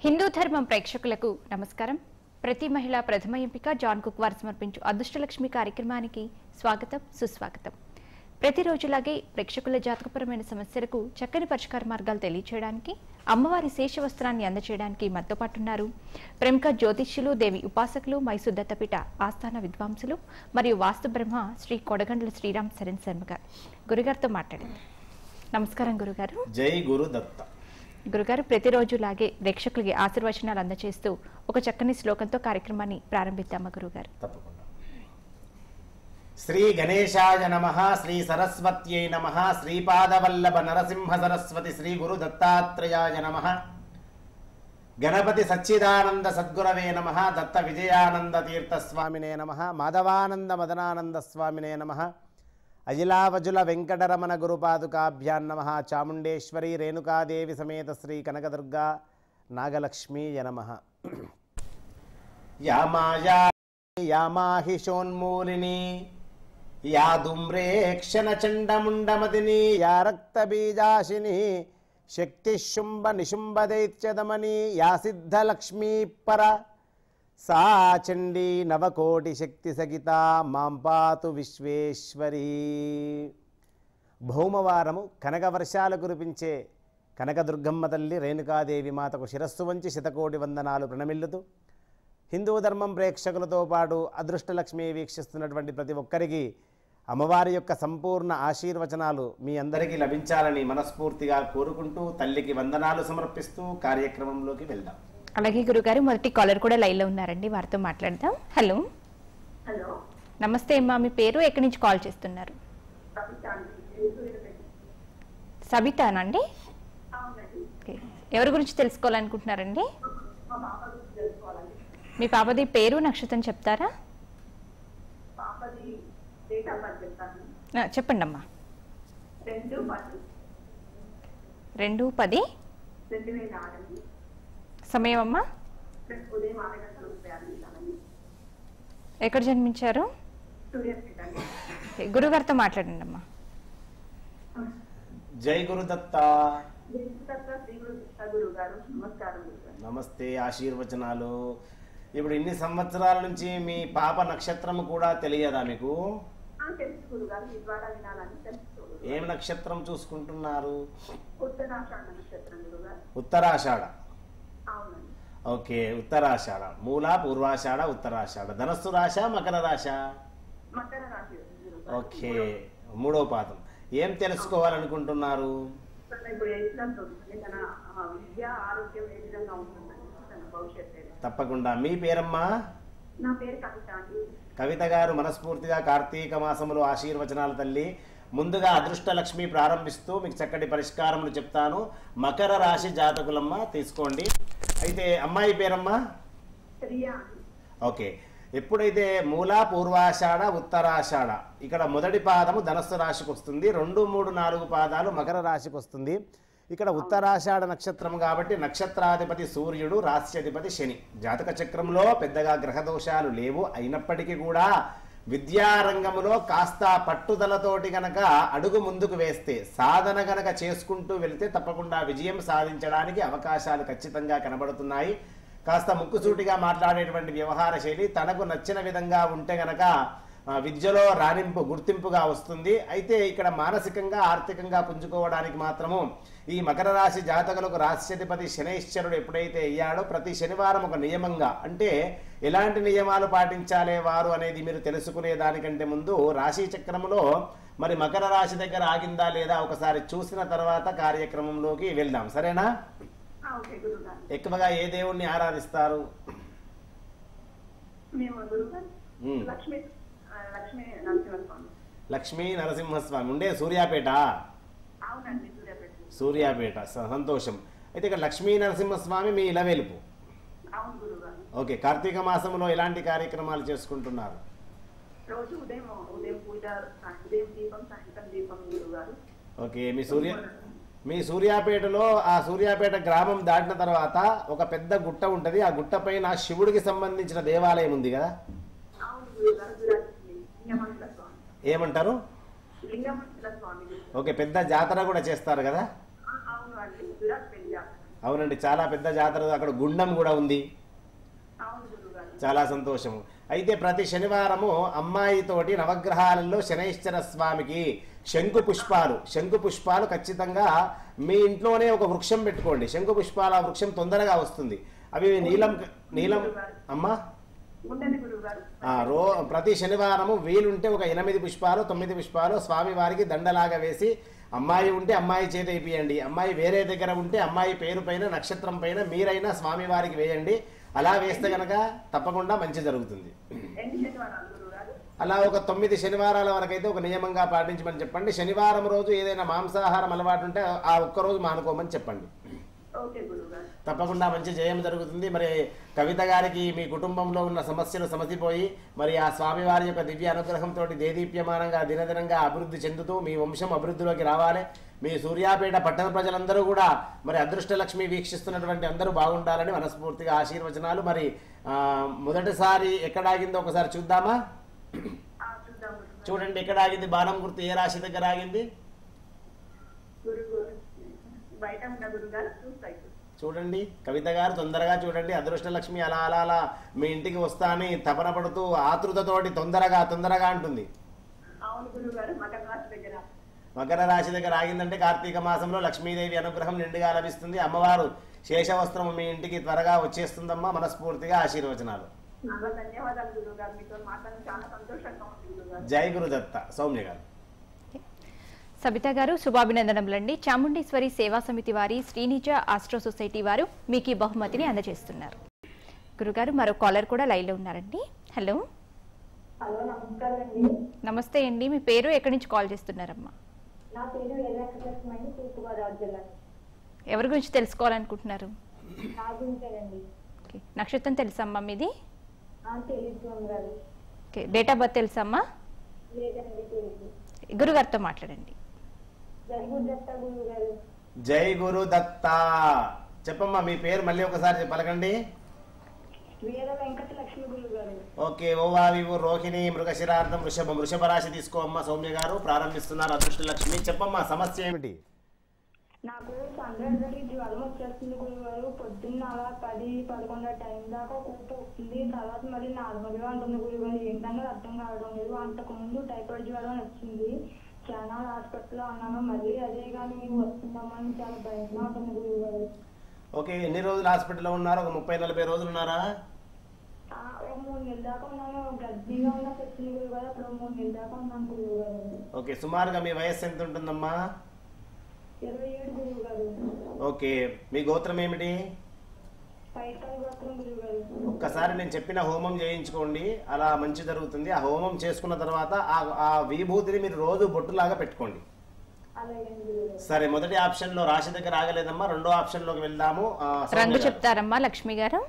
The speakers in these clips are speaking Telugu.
హిందూ ధర్మం ప్రేక్షకులకు నమస్కారం ప్రతి మహిళ ప్రథమ ఎంపిక జాన్ కుక్ వారు సమర్పించు అదృష్టలక్ష్మి కార్యక్రమానికి స్వాగతం సుస్వాగతం ప్రతిరోజులాగే ప్రేక్షకుల జాతకపరమైన సమస్యలకు చక్కని పరిష్కార మార్గాలు తెలియచేయడానికి అమ్మవారి శేష వస్త్రాన్ని అందచేయడానికి మనతో పాటు ఉన్నారు ప్రముఖ జ్యోతిష్యులు దేవి ఉపాసకులు మైసూర్ దత్తపీఠ ఆస్థాన విద్వాంసులు మరియు వాస్తు బ్రహ్మ శ్రీ కొడగండ్ల శ్రీరామ్ శరణ్ శర్మ గారు గురుగారితో మాట్లాడింది నమస్కారం గురుగారు జై గురు దత్త గురుగారు ప్రతిరోజులాగే ప్రేక్షకులకి ఆశీర్వచనాలు అందజేస్తూ ఒక చక్కని శ్లోకంతో కార్యక్రమాన్ని ప్రారంభిద్దామా గురుగారు తప్పకుండా శ్రీ గణేశాయ నమ శ్రీ సరస్వత్యై నమ శ్రీపాదవల్లభ నరసింహ సరస్వతి శ్రీ గురు దత్తాత్రేయాయ నమ గణపతి సచ్చిదానంద సద్గురవే నమ దత్త విజయానంద తీర్థ స్వామినే నమ మాధవానంద మదనానంద స్వామినే నమ అజిలావజుల వెంకటరమణ గురుపాదుకాభ్యాన్ నమ చాముండేశ్వరి రేణుకాదేవి సమేత శ్రీ కనకదుర్గా నాగలక్ష్మీ నమ యా మాయా యా మాహిషోన్మూలిని యా దుమ్రేక్షణ చండముండమదిని యా రక్తబీజాశిని శక్తి శుంభ నిశుంభ దైత్యదమని యా సిద్ధలక్ష్మీ పర సా చండీ నవకోటి శక్తి సగిత మాం పాతు విశ్వేశ్వరీ భౌమవారము కనక వర్షాలు కురిపించే కనకదుర్గమ్మ తల్లి రేణుకాదేవి మాతకు శిరస్సు వంచి శతకోటి వందనాలు ప్రణమిల్లుతూ హిందూ ధర్మం ప్రేక్షకులతో పాటు అదృష్టలక్ష్మి వీక్షిస్తున్నటువంటి ప్రతి ఒక్కరికి అమ్మవారి యొక్క సంపూర్ణ ఆశీర్వచనాలు మీ అందరికీ లభించాలని మనస్ఫూర్తిగా కోరుకుంటూ తల్లికి వందనాలు సమర్పిస్తూ కార్యక్రమంలోకి వెళ్దాం అలాగే గురుగారు మొదటి కాలర్ కూడా లైన్లో ఉన్నారండి వారితో మాట్లాడదాం హలో హలో నమస్తే అమ్మా మీ పేరు ఎక్కడి నుంచి కాల్ చేస్తున్నారు కవిత అండి సూర్యపేట సబితానండి అవునండి ఓకే. ఎవరి గురించి తెలుసుకోవాలనుకుంటున్నారండి మా పాప గురించి తెలుసుకోవాలండి మీ పాపది పేరు నక్షత్రం చెప్తారా పాపది డేట్ ఆఫ్ బర్త్ చెప్తాను ఆ, చెప్పండి అమ్మా రెండు పది రెండు పది రెండు వేల ఆరండి సమయం అమ్మా రేపు ఉదయం ఆరు గంటల ముప్పై ఆరు నిమిషాలండి ఎక్కడ జన్మించారు సూర్యపేట అండి ఓకే, గురుగారితో మాట్లాడండి అమ్మా జై గురుదత్త దేశదత్త శ్రీ గురు గురువు గారు నమస్కారం గురువు గారు నమస్తే ఆశీర్వచనాలు ఇప్పుడు ఇన్ని సంవత్సరాల నుంచి మీ పాప నక్షత్రం కూడా తెలియదా మీకు ఆ, తెలుసు గురువు గారు మీ ద్వారా వినాలని తెలుసుకోరు ఏం నక్షత్రం చూసుకుంటున్నారు ఉత్తరాషాఢ నక్షత్రం గురువు గారు ఉత్తరాషాఢ అవునండి ఓకే ఉత్తరాషాఢ మూల పూర్వాషాఢ ఉత్తరాషాఢ ధనస్సు రాశ మకర రాశ మకర రాశి గురువు గారు ఓకే మూడో పాదం ఏం తెలుసుకోవాలనుకుంటున్నారు తన ఇప్పుడు ఎయిత్ క్లాస్ ఉంటుంది తన ఆ, విద్య ఆరోగ్యం ఏ విధంగా ఉంటుందని తన భవిష్యత్తు ఏదో. తప్పకుండా మీ పేరమ్మా నా పేరు కవిత అండి కవిత గారు మనస్ఫూర్తిగా కార్తీక మాసములో ఆశీర్వచనాల తల్లి ముందుగా అదృష్ట లక్ష్మి ప్రారంభిస్తూ మీకు చక్కటి పరిష్కారములు చెప్తాను మకర రాశి జాతకులమ్మ తీసుకోండి అయితే అమ్మాయి పేరమ్మా రియా అండి ఓకే ఎప్పుడైతే మూల పూర్వాషాఢ ఉత్తరాషాఢ ఇక్కడ మొదటి పాదము ధనస్సు రాశికి వస్తుంది రెండు మూడు నాలుగు పాదాలు మకర రాశికి వస్తుంది ఇక్కడ ఉత్తరాషాఢ నక్షత్రం కాబట్టి నక్షత్రాధిపతి సూర్యుడు రాశ్యాధిపతి శని జాతక చక్రంలో పెద్దగా గ్రహ దోషాలు లేవు అయినప్పటికీ కూడా విద్యారంగములో కాస్త పట్టుదలతోటి గనక అడుగు ముందుకు వేస్తే సాధన గనక చేసుకుంటూ వెళితే తప్పకుండా విజయం సాధించడానికి అవకాశాలు ఖచ్చితంగా కనబడుతున్నాయి కాస్త ముక్కుసూటిగా మాట్లాడేటువంటి వ్యవహార శైలి తనకు నచ్చిన విధంగా ఉంటే గనక ఆ, విద్యలో రాణింపు గుర్తింపుగా వస్తుంది అయితే ఇక్కడ మానసికంగా ఆర్థికంగా పుంజుకోవడానికి మాత్రము ఈ మకర రాశి జాతకులకు రాశ్యధిపతి శనైశ్వరుడు ఎప్పుడైతే అయ్యాడో ప్రతి శనివారం ఒక నియమంగా అంటే ఎలాంటి నియమాలు పాటించాలే వారు అనేది మీరు తెలుసుకునే దానికంటే ముందు రాశి చక్రములో మరి మకర రాశి దగ్గర ఆగిందా లేదా ఒకసారి చూసిన తర్వాత కార్యక్రమంలోకి వెళ్దాం సరేనా ఆ, ఓకే గురువు గారు ఎక్కువగా ఏ దేవుణ్ణి ఆరాధిస్తారు మేము గురువు గారు మ్మ్. లక్ష్మి ఆ, లక్ష్మి నరసింహస్వామి లక్ష్మీ నరసింహస్వామి ఉండే సూర్యాపేట అవునండి సూర్యాపేట సూర్యాపేట స- సంతోషం అయితే ఇక్కడ లక్ష్మీ నరసింహస్వామి మీ ఇలవేలుపు అవును గురువు గారు ఓకే కార్తీక మాసంలో ఎలాంటి కార్యక్రమాలు చేసుకుంటున్నారు రోజు ఉదయం ఉదయం పూజ సాయం- ఉదయం దీపం సాయంత్రం దీపం గురువు గారు ఓకే మీ సూర్య మీ సూర్యాపేటలో ఆ సూర్యాపేట గ్రామం దాటిన తర్వాత ఒక పెద్ద గుట్ట ఉంటుంది ఆ గుట్ట పైన శివుడికి సంబంధించిన దేవాలయం ఉంది కదా అవును గురువు గారు దురాజి లింగమంతుల స్వామి ఏమంటారు లింగమంతుల స్వామి గురువు. ఓకే పెద్ద జాతర కూడా చేస్తారు కదా ఆ, అవును అండి దురాజి పెళ్లి జాతర అవునండి చాలా పెద్ద జాతర అక్కడ గుండం కూడా ఉంది అవును గురుగారు చాలా సంతోషము అయితే ప్రతి శనివారము అమ్మాయితోటి నవగ్రహాలలో శనైశ్చర స్వామికి శంకు పుష్పాలు శంకు పుష్పాలు ఖచ్చితంగా మీ ఇంట్లోనే ఒక వృక్షం పెట్టుకోండి శంకు పుష్పాల వృక్షం తొందరగా వస్తుంది అవి నీలం నీలం అమ్మా ఉండండి గురుగారు ఆ, రో ప్రతి శనివారము వీలుంటే ఒక ఎనిమిది పుష్పాలు తొమ్మిది పుష్పాలు స్వామి వారికి దండలాగా వేసి అమ్మాయి ఉంటే అమ్మాయి చేత ఇప్పియండి అమ్మాయి వేరే దగ్గర ఉంటే అమ్మాయి పేరు పైన నక్షత్రం పైన మీరైనా స్వామి వారికి వేయండి అలా వేస్తే గనక తప్పకుండా మంచి జరుగుతుంది ఎన్ని శనివారాలు గురుగారు అలా ఒక తొమ్మిది శనివారాల వరకు అయితే ఒక నియమంగా పాటించమని చెప్పండి శనివారం రోజు ఏదైనా మాంసాహారం అలవాటు ఉంటే ఆ ఒక్క రోజు మానుకోమని చెప్పండి ఓకే గురుగారు తప్పకుండా మంచి జయం జరుగుతుంది మరి కవిత గారికి మీ కుటుంబంలో ఉన్న సమస్యలు సమసిపోయి మరి ఆ స్వామివారి యొక్క దివ్య అనుగ్రహంతో దేదీప్యమానంగా దినదినంగా అభివృద్ధి చెందుతూ మీ వంశం అభివృద్ధిలోకి రావాలి మీ సూర్యాపేట పట్టణ ప్రజలందరూ కూడా మరి అదృష్టలక్ష్మి వీక్షిస్తున్నటువంటి అందరూ బాగుండాలని మనస్ఫూర్తిగా ఆశీర్వచనాలు మరి ఆ, మొదటిసారి ఎక్కడ ఆగిందో ఒకసారి చూద్దామా ఆ, చూద్దాం గురుగారు చూడండి ఎక్కడ ఆగింది బాణం గుర్తు ఏ రాశి దగ్గర ఆగింది గురు గురు బయట ఉన్న గురుగారు చూస్తాయి చూడండి కవిత గారు తొందరగా చూడండి అదృష్టలక్ష్మి అలా అలా అలా మీ ఇంటికి వస్తా అని తపన పడుతూ ఆతృతతోటి తొందరగా తొందరగా అంటుంది అవును గురుగారు మకర రాశి దగ్గర మకర రాశి దగ్గర ఆగిందంటే కార్తీక మాసంలో లక్ష్మీదేవి అనుగ్రహం నిండుగా లభిస్తుంది అమ్మవారు శేషవస్త్రం మీ ఇంటికి త్వరగా వచ్చేస్తుందమ్మా మనస్ఫూర్తిగా ఆశీర్వచనాలు చాలా ధన్యవాదాలు గురుగారు మీతో మాట్లాడి చాలా సంతోషంగా ఉంది గురుగారు జై గురుదత్త సౌమ్య గారు సబిత గారు శుభాభినందనములండి చాముండేశ్వరి సేవా సమితి వారి శ్రీనిజ ఆస్ట్రో సొసైటీ వారు మీకు ఈ బహుమతిని అందజేస్తున్నారు గురుగారు మరో కాలర్ కూడా లైన్లో ఉన్నారండి హలో హలో నమస్కారం అండి నమస్తే అండి మీ పేరు ఎక్కడి నుంచి కాల్ చేస్తున్నారమ్మా నా పేరు వెంకటలక్ష్మి అండి తూర్పుగోదావరి జిల్లా ఎవరి గురించి తెలుసుకోవాలనుకుంటున్నారు నా గురించేనండి ఓకే నక్షత్రం తెలుసమ్మా మీది ఆ, తెలీదు గారు ఓకే డేట్ ఆఫ్ బర్త్ తెలుసమ్మా లేదండి తెలీదు గురుగారితో మాట్లాడండి జరుగురు దత్త గురువు గారు జై గురుదత్త చెప్పమ్మా మీ పేరు మళ్ళీ ఒకసారి పలకండి వీర వెంకట లక్ష్మి గురువు గారు ఓకే ఓవావివు రోహిణి మృగశిరార్థం వృషభ వృషభ రాశి తీసుకో అమ్మా సౌమ్య గారు ప్రారంభిస్తున్నారు అదృష్టలక్ష్మి చెప్పమ్మా సమస్య ఏమిటి నాకు సందర్భకి జ్వరం వచ్చేస్తుంది గురువు గారు పొద్దున్న అలా పది పదకొండు టైం దాకా కూట వస్తుంది తర్వాత మళ్ళీ నార్మల్ గా ఉంటుంది గురువు గారు ఏంటన్నా అర్థం కావడం లేదు అంతకు ముందు టైఫాయిడ్ జ్వరం వచ్చింది చాలా హాస్పిటల్లో ఉన్నాను మళ్ళీ అదే కానీ వస్తుందామని చాలా భయంగా ఉంటుంది గురువు గారు ఓకే ఎన్ని రోజులు హాస్పిటల్లో ఉన్నారు ఒక ముప్పై నలభై రోజులు ఉన్నారా ఆ, ఒక మూడు నెలల దాకా ఉన్నాను గర్భిణీగా ఉన్న వచ్చింది గురువు గారు అప్పుడు మూడు నెలల దాకా ఉన్నాను గురువు గారు ఓకే సుమారుగా మీ వయస్సు ఎంత ఉంటుందమ్మా ఇరవై ఏడు గురువు గారు ఓకే మీ గోత్రం ఏమిటి పైకల్ గోత్రం గురువు గారు ఒక్కసారి నేను చెప్పిన హోమం చేయించుకోండి అలా మంచి జరుగుతుంది ఆ హోమం చేసుకున్న తర్వాత ఆ ఆ విభూతిని మీరు రోజు బొట్టులాగా పెట్టుకోండి అలాగే గురువు గారు సరే మొదటి ఆప్షన్ లో రాశి దగ్గర ఆగలేదమ్మా రెండో ఆప్షన్ లోకి వెళ్దాము ఆ, సౌమ్య రంగు గారు. చెప్తారమ్మా లక్ష్మి గారు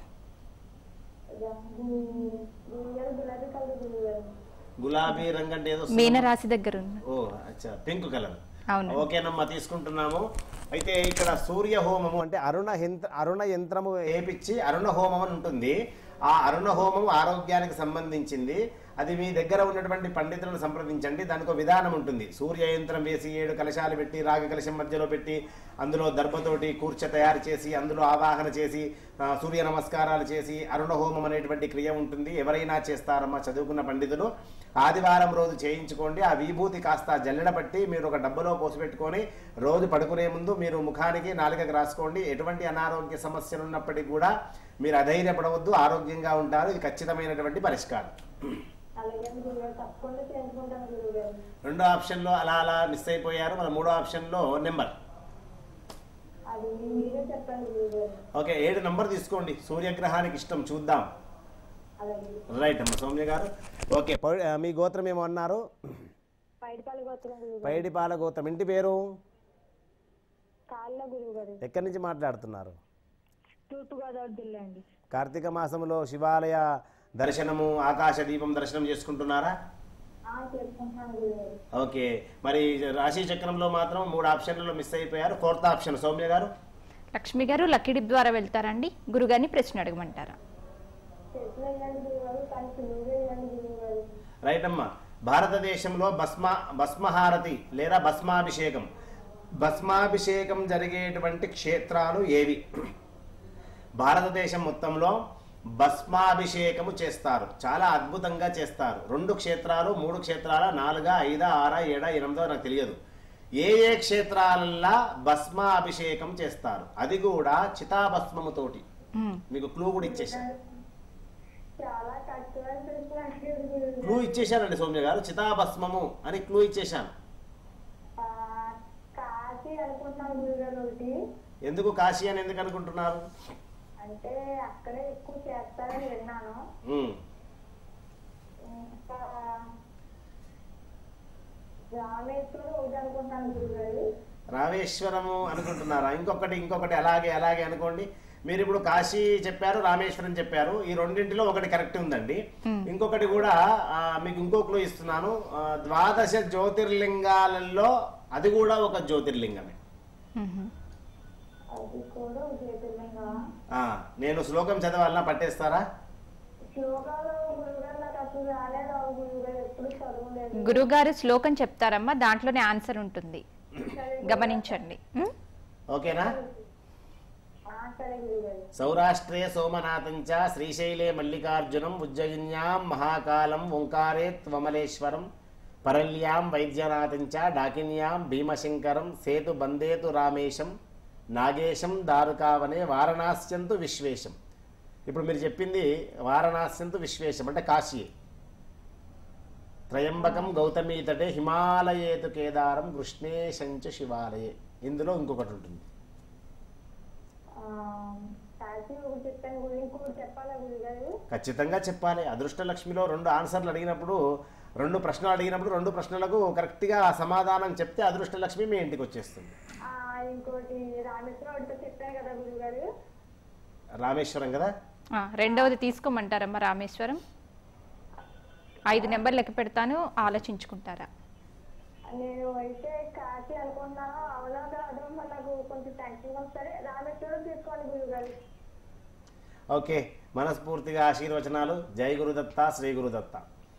రంగు గురువు గారు గులాబీ కలర్ గురువు గారు గులాబీ రంగు అంటే ఏదో మీన రాశి దగ్గర ఉన్న ఓ అచ్చా పింక్ కలర్ అవును ఓకేనమ్మా తీసుకుంటున్నాము అయితే ఇక్కడ సూర్య హోమము అంటే అరుణ యంత్ర అరుణ యంత్రము ఏపిచ్చి అరుణ హోమం అని ఉంటుంది ఆ అరుణ హోమం ఆరోగ్యానికి సంబంధించింది అది మీ దగ్గర ఉన్నటువంటి పండితులను సంప్రదించండి దానికి ఒక విధానం ఉంటుంది సూర్య యంత్రం వేసి ఏడు కలశాలు పెట్టి రాగి కలశం మధ్యలో పెట్టి అందులో దర్భతోటి కూర్చ తయారు చేసి అందులో ఆవాహన చేసి ఆ, సూర్య నమస్కారాలు చేసి అరుణ హోమం అనేటువంటి క్రియ ఉంటుంది ఎవరైనా చేస్తారమ్మా చదువుకున్న పండితులు ఆదివారం రోజు చేయించుకోండి ఆ విభూతి కాస్త జల్లెడ పట్టి మీరు ఒక డబ్బలో పోసిపెట్టుకొని రోజు పడుకునే ముందు మీరు ముఖానికి నాలుకకి రాసుకోండి ఎటువంటి అనారోగ్య సమస్యలు ఉన్నప్పటికీ కూడా మీరు అధైర్యపడవద్దు ఆరోగ్యంగా ఉంటారు ఇది ఖచ్చితమైనటువంటి పరిష్కారం అలాగే గురువు గారు తప్పకుండా చేసుకుంటాను గురువు గారు రెండో ఆప్షన్లో అలా అలా మిస్ అయిపోయారు మన మూడో ఆప్షన్లో నెంబర్ అది మీరే చెప్పండి గురువు గారు ఓకే ఏడు నంబర్ తీసుకోండి సూర్యగ్రహానికి ఇష్టం చూద్దాం అలాగే రైట్ అమ్మ సౌమ్య గారు ఓకే పౌ- ఆ, మీ గోత్రం ఏమో అన్నారు పైడిపాల గోత్రం గురువు గారు పైడిపాల గోత్రం ఇంటి పేరు కాళ్ళ గురువు గారు ఎక్కడి నుంచి మాట్లాడుతున్నారు తూర్పుగోదావరి జిల్లా అండి కార్తీక మాసంలో శివాలయ దర్శనము ఆకాశ దీపం దర్శనం చేసుకుంటున్నారా ఆ, చేసుకుంటున్నాను గురువు గారు ఓకే మరి రాశి చక్రంలో మాత్రం మూడు ఆప్షన్లలో మిస్ అయిపోయారు ఫోర్త్ ఆప్షన్ సౌమ్య గారు లక్ష్మి గారు లక్కీ డిప్ ద్వారా వెళ్తారండి గురుగారిని ప్రశ్న అడగమంటారా చేతులు వేయండి గురువు గారు కానీ సులువు వేయండి గురువు గారు రైట్ అమ్మా భారతదేశంలో భస్మ భస్మహారతి లేదా భస్మాభిషేకం భస్మాభిషేకం జరిగేటువంటి క్షేత్రాలు ఏవి భారతదేశం మొత్తంలో భస్మాభిషేకము చేస్తారు చాలా అద్భుతంగా చేస్తారు రెండు క్షేత్రాలు మూడు క్షేత్రాల నాలుగా ఐదా ఆరా ఏడా ఎనిమిదో నాకు తెలియదు ఏ ఏ క్షేత్రాలల్లా భస్మాభిషేకం చేస్తారు అది కూడా చితాభస్మముతోటి మ్మ్. మీకు క్లూ కూడా ఇచ్చేసాను చాలా కష్టమైన ప్రశ్న అడిగారు గురువు క్లూ ఇచ్చేశానండి సౌమ్య గారు చితాభస్మము అని క్లూ ఇచ్చేశాను ఆ, కాశీ అనుకుంటున్నాను గురుగారు ఒకటి ఎందుకు కాశీ అని ఎందుకు అనుకుంటున్నారు అంటే అక్కడే ఎక్కువ చేస్తారని విన్నాను ఉమ్. ఇంకా రామేశ్వరం ఒకటి అనుకుంటున్నాను గురుగారు రామేశ్వరము అనుకుంటున్నారా ఇంకొకటి ఇంకొకటి అలాగే అలాగే అనుకోండి మీరు ఇప్పుడు కాశీ చెప్పారు రామేశ్వరం చెప్పారు ఈ రెండింటిలో ఒకటి కరెక్ట్ ఉందండి ఇంకొకటి కూడా ఆ, మీకు ఇంకో క్లూ ఇస్తున్నాను ఆ, ద్వాదశ జ్యోతిర్లింగాలలో అది కూడా ఒక జ్యోతిర్లింగమే మ్మ్. అది కూడా ఒక జ్యోతిర్లింగం ఆ, నేను శ్లోకం చదవాలన్నా పట్టేస్తారా శ్లోకాలు గురుగారు నాకు అసలు రాలేదు ఆ గురుగారు ఎప్పుడు చదవలేదు గురుగారు శ్లోకం చెప్తారమ్మా దాంట్లోనే ఆన్సర్ ఉంటుంది గమనించండి మ్మ్? ఓకేనా ఆ, సరే గురుగారు సౌరాష్ట్రే సోమనాథంచ శ్రీశైలే మల్లికార్జునం ఉజ్జయిన్యాం మహాకాలం ఓంకారే త్వమలేశ్వరం పరల్యాం వైద్యనాథంచ డాకిన్యాం భీమశంకరం సేతు బందేతు రామేశం నాగేశం దారుకావనే వారణాస్యంతు విశ్వేశం ఇప్పుడు మీరు చెప్పింది వారణాస్యంతు విశ్వేశం అంటే కాశీ త్రయంబకం గౌతమీ తటే హిమాలయేతు కేదారం కృష్ణేశంచ శివాలయే ఇందులో ఇంకొకటి ఉంటుంది ఆ, కాశీ ఒకటి చెప్పాను గురు ఇంకొకటి చెప్పాలా గురుగారు ఖచ్చితంగా చెప్పాలి అదృష్టలక్ష్మిలో రెండు ఆన్సర్లు అడిగినప్పుడు రెండు ప్రశ్నలు అడిగినప్పుడు రెండు ప్రశ్నలకు కరెక్ట్గా సమాధానం చెప్తే అదృష్టలక్ష్మి మీ ఇంటికి వచ్చేస్తుంది ఆ, ఇంకోటి రామేశ్వరం ఒకటితో చెప్పాను కదా గురుగారు రామేశ్వరం కదా ఆ, రెండవది తీసుకోమంటారమ్మా రామేశ్వరం ఐదు నెంబర్ లెక్క పెడతాను ఆలోచించుకుంటారా నేను అయితే కాశీ అనుకుంటున్నాను అవునా కాదు మరి నాకు కొంచెం టెన్షన్ వస్తుంది రామేశ్వరం తీసుకోండి గురుగారు ఓకే మనస్ఫూర్తిగా ఆశీర్వచనాలు జై గురుదత్త శ్రీ గురుదత్త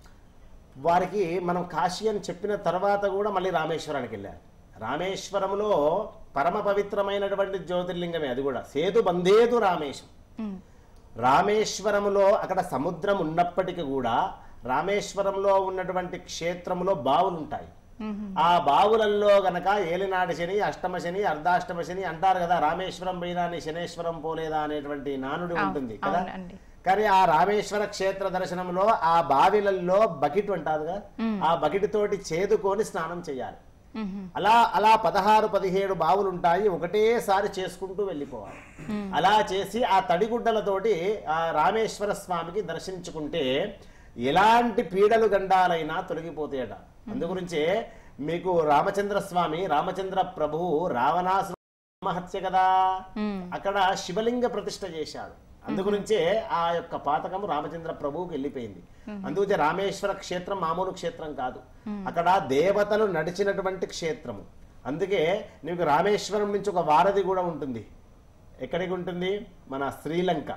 వారికి మనం కాశీ అని చెప్పిన తర్వాత కూడా మళ్ళీ రామేశ్వరానికి వెళ్ళారు రామేశ్వరంలో పరమ పవిత్రమైనటువంటి జ్యోతిర్లింగమే అది కూడా సేతు బందేతు రామేశం మ్మ్. రామేశ్వరములో అక్కడ సముద్రం ఉన్నప్పటికీ కూడా రామేశ్వరంలో ఉన్నటువంటి క్షేత్రంలో బావులు ఉంటాయి మ్మ్. ఆ బావులల్లో గనక ఏలినాటి శని అష్టమ శని అర్ధాష్టమ శని అంటారు కదా రామేశ్వరం పోయినా నీ శనేశ్వరం పోలేదా అనేటువంటి నానుడి అవును, ఉంటుంది కదా అవునండి. కానీ ఆ రామేశ్వర క్షేత్ర దర్శనంలో ఆ బావిలల్లో బకెట్ ఉంటుందిగా ఆ బకెట్ తోటి చేదుకొని స్నానం చేయాలి మ్మ్. అలా అలా పదహారు పదిహేడు బావులు ఉంటాయి ఒకటేసారి చేసుకుంటూ వెళ్ళిపోవాలి అలా చేసి ఆ తడిగుడ్డలతోటి ఆ రామేశ్వర స్వామికి దర్శించుకుంటే ఎలాంటి పీడలు గండాలైనా తొలగిపోతాయట అందుగురించే మీకు రామచంద్ర స్వామి రామచంద్ర ప్రభువు రావణాసు ఆత్మహత్య కదా మ్మ్. అక్కడ శివలింగ ప్రతిష్ఠ చేశాడు అందుగురించే ఆ యొక్క పాతకం రామచంద్ర ప్రభువుకి వెళ్ళిపోయింది అందుకే రామేశ్వర క్షేత్రం మామూలు క్షేత్రం కాదు అక్కడ దేవతలు నడిచినటువంటి క్షేత్రము అందుకే నీకు రామేశ్వరం నుంచి ఒక వారధి కూడా ఉంటుంది ఎక్కడికి ఉంటుంది మన శ్రీలంక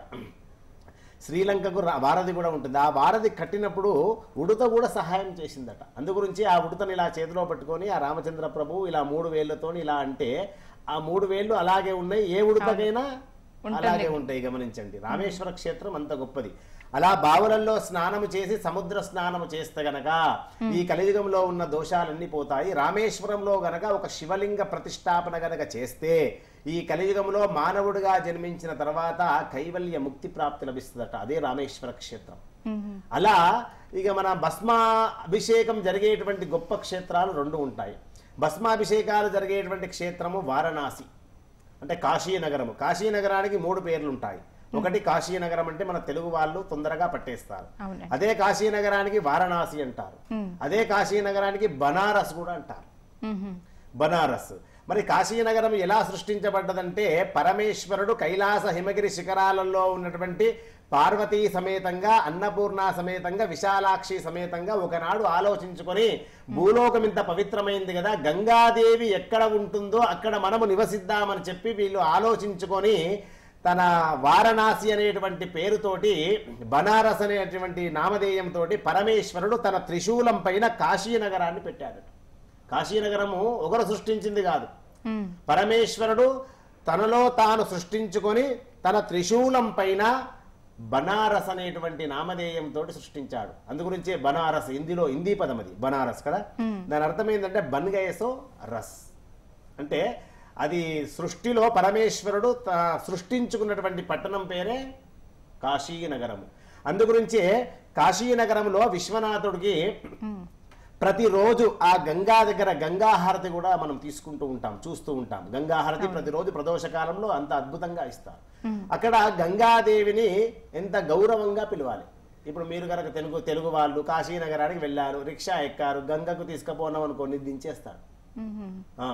శ్రీలంకకు రా- వారధి కూడా ఉంటుంది ఆ వారధి కట్టినప్పుడు ఉడత కూడా సహాయం చేసిందట అందుగురించి ఆ ఉడతని ఇలా చేతిలో పట్టుకొని ఆ రామచంద్ర ప్రభువు ఇలా మూడు వేళ్లతో ఇలా అంటే ఆ మూడు వేళ్ళు అలాగే ఉన్నాయి ఏ ఉడతకైనా అలాగే ఉంటాయి గమనించండి రామేశ్వర క్షేత్రం అంత గొప్పది అలా బావులలో స్నానము చేసి సముద్ర స్నానము చేస్తే గనక ఈ కలియుగంలో ఉన్న దోషాలన్నీ పోతాయి రామేశ్వరంలో గనక ఒక శివలింగ ప్రతిష్టాపన గనక చేస్తే ఈ కలియుగంలో మానవుడిగా జన్మించిన తర్వాత కైవల్య ముక్తి ప్రాప్తి లభిస్తుందట అదే రామేశ్వర క్షేత్రం మ్మ్. అలా ఇక మన భస్మాభిషేకం జరిగేటువంటి గొప్ప క్షేత్రాలు రెండు ఉంటాయి భస్మాభిషేకాలు జరిగేటువంటి క్షేత్రము వారణాసి అంటే కాశీ నగరము కాశీ నగరానికి మూడు పేర్లు ఉంటాయి ఒకటి కాశీ నగరం అంటే మన తెలుగు వాళ్ళు తొందరగా పట్టేస్తారు అవునండి అదే కాశీ నగరానికి వారణాసి అంటారు మ్మ్. అదే కాశీ నగరానికి బనారస్ కూడా అంటారు మ్మ్. బనారస్ మరి కాశీనగరం ఎలా సృష్టించబడ్డదంటే పరమేశ్వరుడు కైలాస హిమగిరి శిఖరాలలో ఉన్నటువంటి పార్వతీ సమేతంగా అన్నపూర్ణ సమేతంగా విశాలాక్షి సమేతంగా ఒకనాడు ఆలోచించుకొని భూలోకం ఇంత పవిత్రమైంది కదా గంగాదేవి ఎక్కడ ఉంటుందో అక్కడ మనము నివసిద్దామని చెప్పి వీళ్ళు ఆలోచించుకొని తన వారణాసి అనేటువంటి పేరుతోటి బనారస్ అనేటువంటి నామధేయంతో పరమేశ్వరుడు తన త్రిశూలం పైన కాశీనగరాన్ని పెట్టాడు కాశీనగరము ఒకరు సృష్టించింది కాదు ఉమ్, పరమేశ్వరుడు తనలో తాను సృష్టించుకొని తన త్రిశూలం పైన బనారస్ అనేటువంటి నామధేయంతో సృష్టించాడు అందుగురించే బనారస్ హిందీలో హిందీ పదం అది బనారస్ కదా దాని అర్థం ఏంటంటే బన్గయసో రస్ అంటే అది సృష్టిలో పరమేశ్వరుడు త- సృష్టించుకున్నటువంటి పట్టణం పేరే కాశీనగరము అందుగురించే కాశీనగరంలో విశ్వనాథుడికి ఉమ్, ప్రతిరోజు ఆ గంగా దగ్గర గంగాహారతి కూడా మనం తీసుకుంటూ ఉంటాం చూస్తూ ఉంటాం గంగాహారతి ప్రతిరోజు ప్రదోష కాలంలో అంత అద్భుతంగా ఇస్తారు అక్కడ గంగాదేవిని ఎంత గౌరవంగా పిలవాలి ఇప్పుడు మీరు కనుక తెలుగు తెలుగు వాళ్ళు కాశీనగరానికి వెళ్ళారు రిక్షా ఎక్కారు గంగకు తీసుకుపోనాం అనుకోండి దించేస్తారు ఉమ్, ఆ,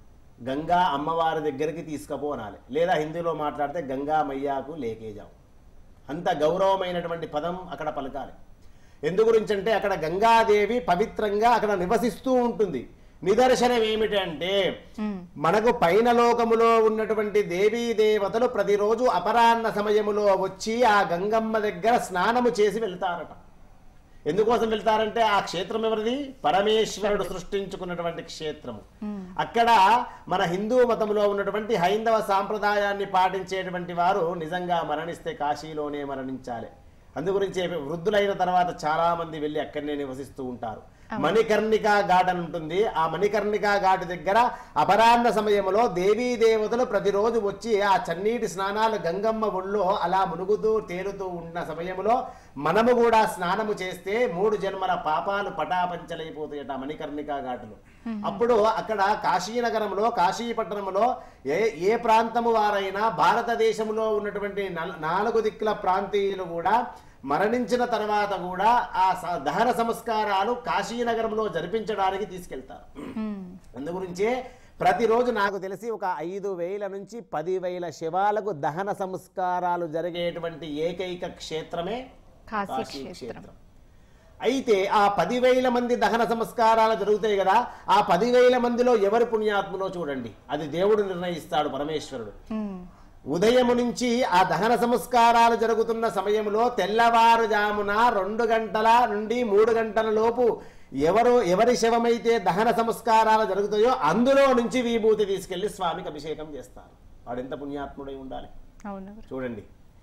గంగా అమ్మవారి దగ్గరికి తీసుకుపోనాలి లేదా హిందీలో మాట్లాడితే గంగా మయ్యాకు లేకేజాం అంత గౌరవమైనటువంటి పదం అక్కడ పలకాలి ఎందు గురించి అంటే అక్కడ గంగాదేవి పవిత్రంగా అక్కడ నివసిస్తూ ఉంటుంది నిదర్శనం ఏమిటంటే ఉమ్, మనకు పైన లోకములో ఉన్నటువంటి దేవీ దేవతలు ప్రతిరోజు అపరాహ్న సమయములో వచ్చి ఆ గంగమ్మ దగ్గర స్నానము చేసి వెళ్తారట ఎందుకోసం వెళ్తారంటే ఆ క్షేత్రం ఎవరిది పరమేశ్వరుడు సృష్టించుకున్నటువంటి క్షేత్రము అక్కడ మన హిందూ మతంలో ఉన్నటువంటి హైందవ సాంప్రదాయాన్ని పాటించేటువంటి వారు నిజంగా మరణిస్తే కాశీలోనే మరణించాలి అందుగురించి వృద్ధులైన తర్వాత చాలా మంది వెళ్ళి అక్కడనే నివసిస్తూ ఉంటారు మణికర్ణికా ఘాట్ అని ఉంటుంది ఆ మణికర్ణికా ఘాట్ దగ్గర అపరాహ్న సమయంలో దేవీ దేవతలు ప్రతిరోజు వచ్చి ఆ చన్నీటి స్నానాలు గంగమ్మ ఒళ్ళో అలా మునుగుతూ తేలుతూ ఉన్న సమయంలో మనము కూడా స్నానము చేస్తే మూడు జన్మల పాపాలు పటాపంచలైపోతాయట మణికర్ణికా ఘాటులో అప్పుడు అక్కడ కాశీనగరంలో కాశీపట్టణంలో ఏ ఏ ప్రాంతము వారైనా భారతదేశంలో ఉన్నటువంటి నల్- నాలుగు దిక్కుల ప్రాంతీయులు కూడా మరణించిన తర్వాత కూడా ఆ స- దహన సంస్కారాలు కాశీనగరంలో జరిపించడానికి తీసుకెళ్తారు ఉమ్, అందుగురించే ప్రతిరోజు నాకు తెలిసి ఒక ఐదు వేల నుంచి పదివేల శవాలకు దహన సంస్కారాలు జరిగేటువంటి ఏకైక క్షేత్రమే కాశీ కాశీ క్షేత్రం క్షేత్రం అయితే ఆ పదివేల మంది దహన సంస్కారాలు జరుగుతాయి కదా ఆ పదివేల మందిలో ఎవరి పుణ్యాత్మలో చూడండి అది దేవుడు నిర్ణయిస్తాడు పరమేశ్వరుడు ఉమ్, ఉదయము నుంచి ఆ దహన సంస్కారాలు జరుగుతున్న సమయంలో తెల్లవారుజామున రెండు గంటల నుండి మూడు గంటల లోపు ఎవరు ఎవరి శవమైతే దహన సంస్కారాలు జరుగుతాయో అందులో నుంచి విభూతి తీసుకెళ్లి స్వామికి అభిషేకం చేస్తారు వాడు ఎంత పుణ్యాత్ముడై ఉండాలి అవును చూడండి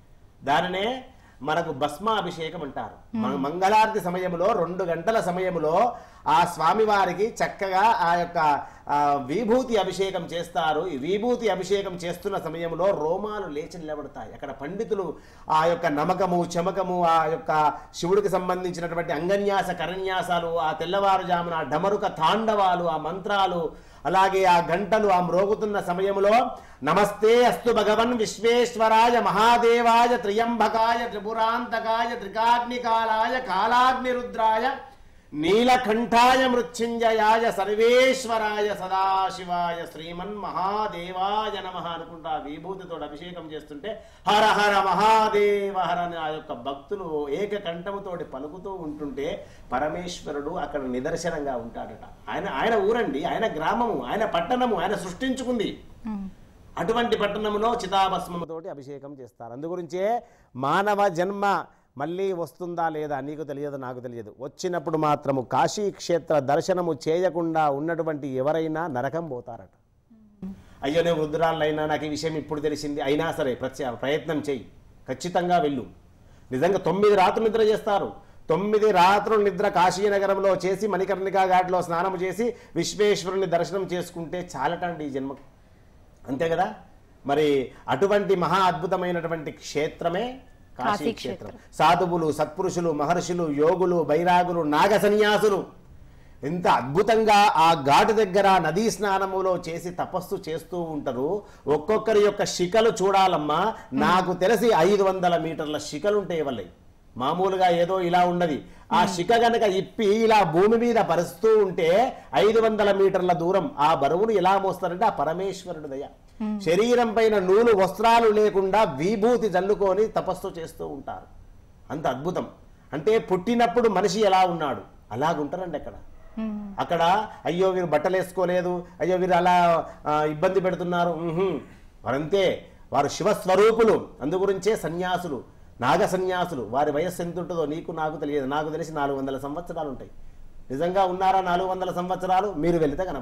దానినే మనకు భస్మాభిషేకం అంటారు మన మంగళారతి సమయంలో రెండు గంటల సమయంలో ఆ స్వామివారికి చక్కగా ఆ యొక్క ఆ, విభూతి అభిషేకం చేస్తారు ఈ విభూతి అభిషేకం చేస్తున్న సమయంలో రోమాలు లేచి నిలబడతాయి అక్కడ పండితులు ఆ యొక్క నమకము చమకము ఆ యొక్క శివుడికి సంబంధించినటువంటి అంగన్యాస కరన్యాసాలు ఆ తెల్లవారుజామున ఆ డమరుక తాండవాలు ఆ మంత్రాలు అలాగే ఆ గంటలు ఆ మ్రోగుతున్న సమయంలో నమస్తే అస్తు భగవన్ విశ్వేశ్వరాయ మహాదేవాయ త్రియంబకాయ త్రిపురాంతకాయ త్రికాగ్నికాలాయ కాలాగ్నిరుద్రాయ నీలకంఠాయ మృత్యుంజయాయ సర్వేశ్వరాయ సదాశివాయ శ్రీమన్ మహాదేవాయ నమ అనుకుంటా ఆ విభూతితో అభిషేకం చేస్తుంటే హర హర మహాదేవ హర అని ఆ యొక్క భక్తులు ఏకకంఠముతోటి పలుకుతూ ఉంటుంటే పరమేశ్వరుడు అక్కడ నిదర్శనంగా ఉంటాడట ఆయన ఆయన ఊరండి ఆయన గ్రామము ఆయన పట్టణము ఆయన సృష్టించుకుంది ఉమ్, అటువంటి పట్టణంలో చితాభస్మముతోటి అభిషేకం చేస్తారు అందుగురించే మానవ జన్మ మళ్ళీ వస్తుందా లేదా నీకు తెలియదు నాకు తెలియదు వచ్చినప్పుడు మాత్రము కాశీ క్షేత్ర దర్శనము చేయకుండా ఉన్నటువంటి ఎవరైనా నరకం పోతారట అయ్యో నేను వృద్ధురాలైనా నాకు ఈ విషయం ఇప్పుడు తెలిసింది అయినా సరే ప్రత్య ప్రయత్నం చెయ్యి ఖచ్చితంగా వెళ్ళు నిజంగా తొమ్మిది రాత్రులు నిద్ర చేస్తారు తొమ్మిది రాత్రులు నిద్ర కాశీనగరంలో చేసి మణికర్ణికా ఘాట్లో స్నానం చేసి విశ్వేశ్వరుని దర్శనం చేసుకుంటే చాలటండి ఈ జన్మకు అంతే కదా మరి అటువంటి మహా అద్భుతమైనటువంటి క్షేత్రమే కాశీ కాశీ క్షేత్రం క్షేత్రం. సాధువులు సత్పురుషులు మహర్షులు యోగులు బైరాగులు నాగ సన్యాసులు ఎంత అద్భుతంగా ఆ ఘాటు దగ్గర నదీ స్నానములో చేసి తపస్సు చేస్తూ ఉంటారు ఒక్కొక్కరి యొక్క శిఖలు చూడాలమ్మా నాకు తెలిసి ఐదు వందల మీటర్ల శిఖలు ఉంటాయి వాళ్ళవి మామూలుగా ఏదో ఇలా ఉన్నది ఆ శిఖ గనక ఇప్పి ఇలా భూమి మీద పరుస్తూ ఉంటే ఐదు వందల మీటర్ల దూరం ఆ బరువును ఎలా మోస్తారంటే ఆ పరమేశ్వరుడు దయ శరీరం పైన నూలు వస్త్రాలు లేకుండా విభూతి జల్లుకొని తపస్సు చేస్తూ ఉంటారు అంత అద్భుతం అంటే పుట్టినప్పుడు మనిషి ఎలా ఉన్నాడు అలాగుంటారండి అక్కడ ఉమ్, అక్కడ అయ్యో వీరు బట్టలు వేసుకోలేదు అయ్యో వీరు అలా ఆ, ఇబ్బంది పెడుతున్నారు ఉహుం. వారంతే వారు శివస్వరూపులు అందుగురించే సన్యాసులు నాగ సన్యాసులు వారి వయస్సు ఎంత ఉంటుందో నీకు నాకు తెలియదు నాకు తెలిసి నాలుగు వందల సంవత్సరాలు ఉంటాయి నిజంగా ఉన్నారా నాలుగు వందల సంవత్సరాలు మీరు వెళితే కనబడుతుంది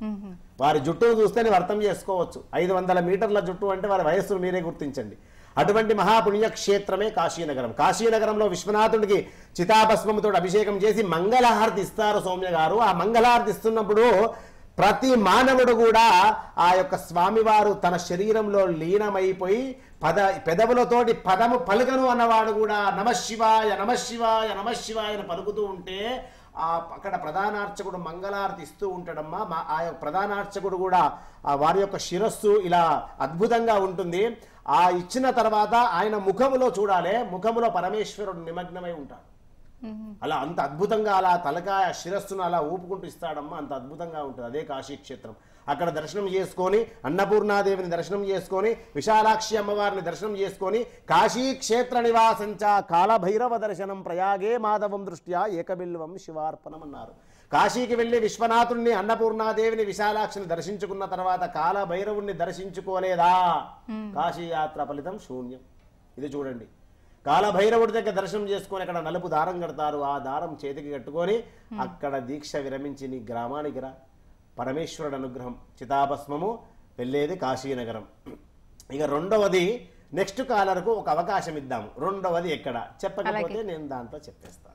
మ్మ్. వారి జుట్టును చూస్తే ನೀವು అర్థం చేసుకోవచ్చు ఐదు వందల మీటర్ల జుట్టు అంటే వారి వయస్సును మీరే గుర్తించండి అటువంటి మహాపుణ్యక్షేత్రమే కాశీనగరం కాశీనగరంలో విశ్వనాథుడికి చితాభస్మముతో అభిషేకం చేసి మంగళహారతి ఇస్తారు సౌమ్య గారు ఆ మంగళహారతి ఇస్తున్నప్పుడు ప్రతి మానవుడు కూడా ఆ యొక్క స్వామివారు తన శరీరంలో లీనమైపోయి పద పెదవులతోటి పదము పలుకను అన్నవాడు కూడా నమశివాయ నమశివాయ నమశివాయ అని పలుకుతూ ఉంటే ఆ అక్కడ ప్రధానార్చకుడు మంగళారతి ఇస్తూ ఉంటాడమ్మా మా ఆ యొక్క ప్రధానార్చకుడు కూడా ఆ వారి యొక్క శిరస్సు ఇలా అద్భుతంగా ఉంటుంది ఆ ఇచ్చిన తర్వాత ఆయన ముఖములో చూడాలి ముఖములో పరమేశ్వరుడు నిమగ్నమై ఉంటాడు మ్మ్. అలా అంత అద్భుతంగా అలా తలకాయ శిరస్సును అలా ఊపుకుంటూ ఇస్తాడమ్మా అంత అద్భుతంగా ఉంటుంది అదే కాశీ క్షేత్రం అక్కడ దర్శనం చేసుకొని అన్నపూర్ణాదేవిని దర్శనం చేసుకొని విశాలాక్షి అమ్మవారిని దర్శనం చేసుకొని కాశీ క్షేత్ర నివాసంచ కాలభైరవ దర్శనం ప్రయాగే మాధవం దృష్ట్యా ఏకబిల్వం శివార్పణం అన్నారు కాశీకి వెళ్ళి విశ్వనాథుణ్ణి అన్నపూర్ణాదేవిని విశాలాక్షిని దర్శించుకున్న తర్వాత కాలభైరవుణ్ణి దర్శించుకోలేదా కాశీ యాత్ర ఫలితం శూన్యం ఇది చూడండి కాలభైరవుడి దగ్గర దర్శనం చేసుకొని అక్కడ నలుపు దారం కడతారు ఆ దారం చేతికి కట్టుకొని అక్కడ దీక్ష విరమించి నీ గ్రామానికి రా పరమేశ్వరుడు అనుగ్రహం చితాభస్మము వెళ్ళేది కాశీనగరం ఇక రెండవది నెక్స్ట్ కాలర్కు ఒక అవకాశం ఇద్దాము రెండవది ఎక్కడ చెప్పకపోతే నేను దాంట్లో చెప్పేస్తాను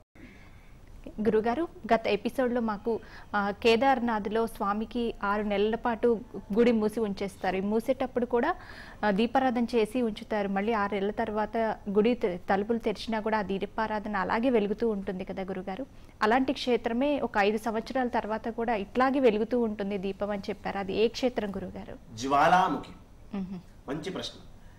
గురుగారు గత ఎపిసోడ్లో మాకు ఆ, కేదార్నాథ్లో స్వామికి ఆరు నెలల పాటు గుడి మూసి ఉంచేస్తారు ఈ మూసేటప్పుడు కూడా ఆ, దీపారాధన చేసి ఉంచుతారు మళ్ళీ ఆరు నెలల తర్వాత గుడి తె- తలుపులు తెరిచినా కూడా ఆ దీపారాధన అలాగే వెలుగుతూ ఉంటుంది కదా గురుగారు అలాంటి క్షేత్రమే ఒక ఐదు సంవత్సరాల తర్వాత కూడా ఇట్లాగే వెలుగుతూ ఉంటుంది దీపం అని చెప్పారు అది ఏ క్షేత్రం గురుగారు జ్వాలాముఖి మ్మ్. మంచి ప్రశ్న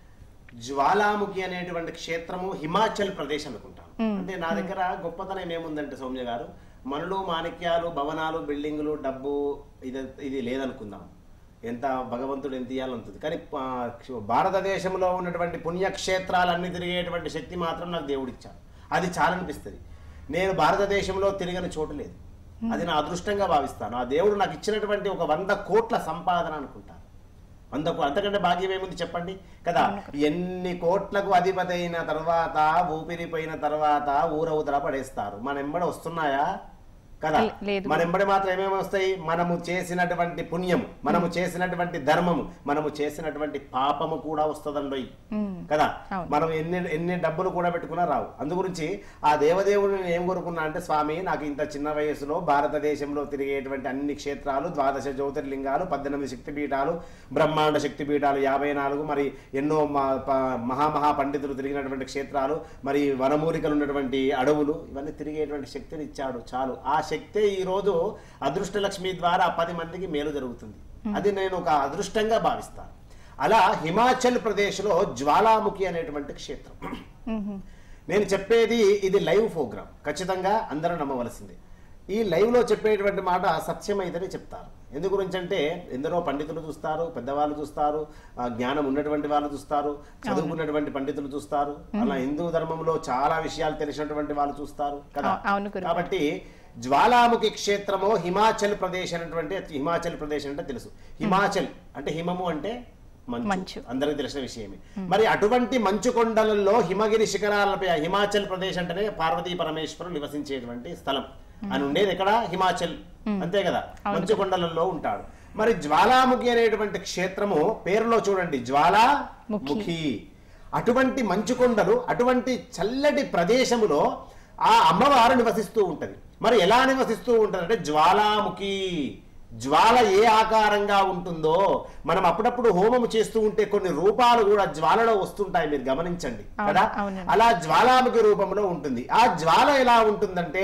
జ్వాలాముఖి అనేటువంటి క్షేత్రము హిమాచల్ ప్రదేశ్ అనుకుంటాను అంటే నా దగ్గర గొప్పతనం ఏముందంటే సౌమ్య గారు మనులు మాణిక్యాలు భవనాలు బిల్డింగులు డబ్బు ఇది ఇది లేదనుకుందాం ఎంత భగవంతుడు ఎంత ఇవ్వాలంటుంది కానీ ఆ, భారతదేశంలో ఉన్నటువంటి పుణ్యక్షేత్రాలన్నీ తిరిగేటువంటి శక్తి మాత్రం నాకు దేవుడిచ్చాడు అది చాలనిపిస్తుంది నేను భారతదేశంలో తిరగని చోటు లేదు అది నా అదృష్టంగా భావిస్తాను ఆ దేవుడు నాకు ఇచ్చినటువంటి ఒక వంద కోట్ల సంపాదన అనుకుంటాను వంద కో- అంతకంటే భాగ్యం ఏముంది చెప్పండి కదా ఎన్ని కోట్లకు అధిపతి అయిన తర్వాత ఊపిరిపోయిన తర్వాత ఊరవుతల పడేస్తారు మన ఎంబడి వస్తున్నాయా కదా లే- లేదు. మన ఎంబడి మాత్రం ఏమేమి వస్తాయి మనము చేసినటువంటి పుణ్యము మనము చేసినటువంటి ధర్మము మనము చేసినటువంటి పాపము కూడా వస్తుందండి మ్మ్. కదా అవును. మనం ఎన్ని ఎన్ని డబ్బులు కూడా పెట్టుకున్నా రావు అందు గురించి ఆ దేవదేవుడిని నేను ఏం కోరుకున్నా అంటే స్వామి నాకు ఇంత చిన్న వయసులో భారతదేశంలో తిరిగేటువంటి అన్ని క్షేత్రాలు ద్వాదశ జ్యోతిర్లింగాలు పద్దెనిమిది శక్తిపీఠాలు బ్రహ్మాండ శక్తిపీఠాలు యాభై నాలుగు మరి ఎన్నో మా- ప- మహామహా పండితులు తిరిగినటువంటి క్షేత్రాలు మరి వనమూలికలు ఉన్నటువంటి అడవులు ఇవన్నీ తిరిగేటువంటి శక్తిని ఇచ్చాడు చాలు ఆ శక్తే ఈ రోజు అదృష్టలక్ష్మి ద్వారా పది మందికి మేలు జరుగుతుంది అది నేను ఒక అదృష్టంగా భావిస్తాను అలా హిమాచల్ ప్రదేశ్లో జ్వాలాముఖి అనేటువంటి క్షేత్రం మ్మ్. నేను చెప్పేది ఇది లైవ్ ప్రోగ్రామ్ ఖచ్చితంగా అందరూ నమ్మవలసిందే ఈ లైవ్లో చెప్పేటువంటి మాట సత్యమైతేనే చెప్తారు ఎందు గురించి అంటే ఎందరో పండితులు చూస్తారు పెద్దవాళ్ళు చూస్తారు ఆ, జ్ఞానం ఉన్నటువంటి వాళ్ళు చూస్తారు చదువుకున్నటువంటి పండితులు చూస్తారు అలా హిందూ ధర్మంలో చాలా విషయాలు తెలిసినటువంటి వాళ్ళు చూస్తారు కదా అవు- అవును గురుగారు. కాబట్టి జ్వాలాముఖి క్షేత్రము హిమాచల్ ప్రదేశ్ అనేటువంటి హిమాచల్ ప్రదేశ్ అంటే తెలుసు హిమాచల్ అంటే హిమము అంటే మంచు. మంచు అందరికీ తెలిసిన విషయమే మరి అటువంటి మంచు కొండలలో హిమగిరి శిఖరాలపై ఆ హిమాచల్ ప్రదేశ్ అంటేనే పార్వతీ పరమేశ్వరులు నివసించేటువంటి స్థలం అని ఉండేది ఎక్కడ హిమాచల్ అంతే కదా మంచు కొండలలో ఉంటాడు మరి జ్వాలాముఖి అనేటువంటి క్షేత్రము పేరులో చూడండి జ్వాలాముఖి అటువంటి మంచు కొండలు అటువంటి చల్లటి ప్రదేశములో ఆ అమ్మవారు నివసిస్తూ ఉంటది మరి ఎలా నివసిస్తూ ఉంటది అంటే జ్వాలాముఖి జ్వాల ఏ ఆకారంగా ఉంటుందో మనం అప్పుడప్పుడు హోమము చేస్తూ ఉంటే కొన్ని రూపాలు కూడా జ్వాలలో వస్తుంటాయి మీరు గమనించండి అవును, కదా అవునండి. అలా జ్వాలాముఖి రూపంలో ఉంటుంది ఆ జ్వాల ఎలా ఉంటుందంటే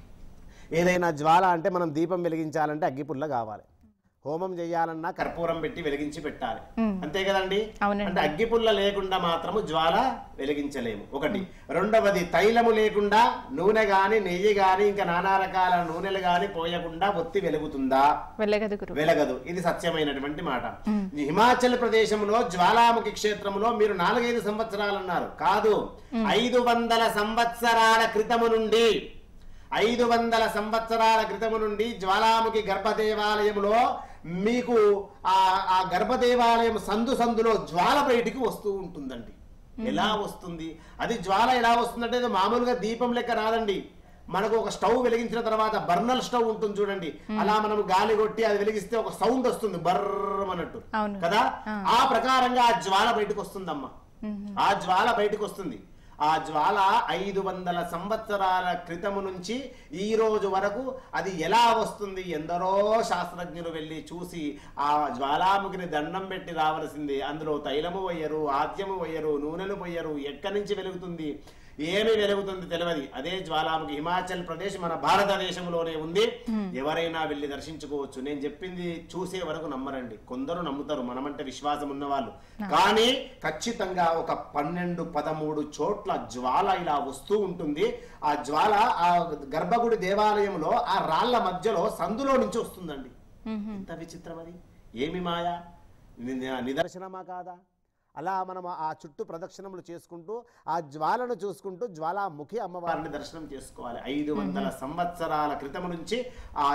ఏదైనా జ్వాల అంటే మనం దీపం వెలిగించాలంటే అగ్గిపుల్ల కావాలి హోమం చేయాలన్నా కర్పూరం పెట్టి వెలిగించి పెట్టాలి అంతే కదండి అవునండి. అంటే అగ్గిపుల్ల లేకుండా మాత్రము జ్వాల వెలిగించలేము ఒకటి రెండవది తైలము లేకుండా నూనె గాని నెయ్యి గాని ఇంకా నానా రకాల నూనెలు గాని పోయకుండా ఒత్తి వెలుగుతుందా వెళ్ళగదు గురు వెలగదు ఇది సత్యమైనటువంటి మాట ఈ హిమాచల్ ప్రదేశంలో జ్వాలాముఖి క్షేత్రంలో మీరు నాలుగైదు సంవత్సరాలు అన్నారు కాదు ఐదు వందల సంవత్సరాల క్రితము నుండి ఐదు వందల సంవత్సరాల క్రితము నుండి జ్వాలాముఖి గర్భదేవాలయంలో మీకు ఆ ఆ గర్భదేవాలయం సందు సందులో జ్వాల బయటికి వస్తూ ఉంటుందండి ఎలా వస్తుంది అది జ్వాల ఎలా వస్తుందంటే ఏదో మామూలుగా దీపం లెక్క రాదండి మనకు ఒక స్టవ్ వెలిగించిన తర్వాత బర్నల్ స్టవ్ ఉంటుంది చూడండి అలా మనం గాలి కొట్టి అది వెలిగిస్తే ఒక సౌండ్ వస్తుంది బర్రమన్నట్టు అవును. కదా ఆ. ఆ ప్రకారంగా ఆ జ్వాల బయటకు వస్తుందమ్మా ఆ జ్వాల బయటకు వస్తుంది ఆ జ్వాల ఐదు వందల సంవత్సరాల క్రితము నుంచి ఈ రోజు వరకు అది ఎలా వస్తుంది ఎందరో శాస్త్రజ్ఞులు వెళ్ళి చూసి ఆ జ్వాలాముఖిని దండం పెట్టి రావలసింది అందులో తైలము పోయరు ఆద్యము పోయరు నూనెలు పోయరు ఎక్కడి నుంచి వెలుగుతుంది ఏమి వెలుగుతుంది తెలియదు అదే జ్వాలాముఖి హిమాచల్ ప్రదేశ్ మన భారతదేశంలోనే ఉంది ఎవరైనా వెళ్ళి దర్శించుకోవచ్చు నేను చెప్పింది చూసే వరకు నమ్మరండి కొందరు నమ్ముతారు మనమంటే విశ్వాసం ఉన్నవాళ్ళు కానీ ఖచ్చితంగా ఒక పన్నెండు పదమూడు చోట్ల జ్వాల ఇలా వస్తూ ఉంటుంది ఆ జ్వాల ఆ గర్భగుడి దేవాలయంలో ఆ రాళ్ల మధ్యలో సందులో నుంచి వస్తుందండి ఎంత విచిత్రం అది ఏమి మాయా ని- నిదర్శనమా కాదా అలా మనం ఆ చుట్టూ ప్రదక్షిణములు చేసుకుంటూ ఆ జ్వాలను చూసుకుంటూ జ్వాలాముఖి అమ్మవారిని దర్శనం చేసుకోవాలి ఐదు వందల సంవత్సరాల క్రితం నుంచి ఆ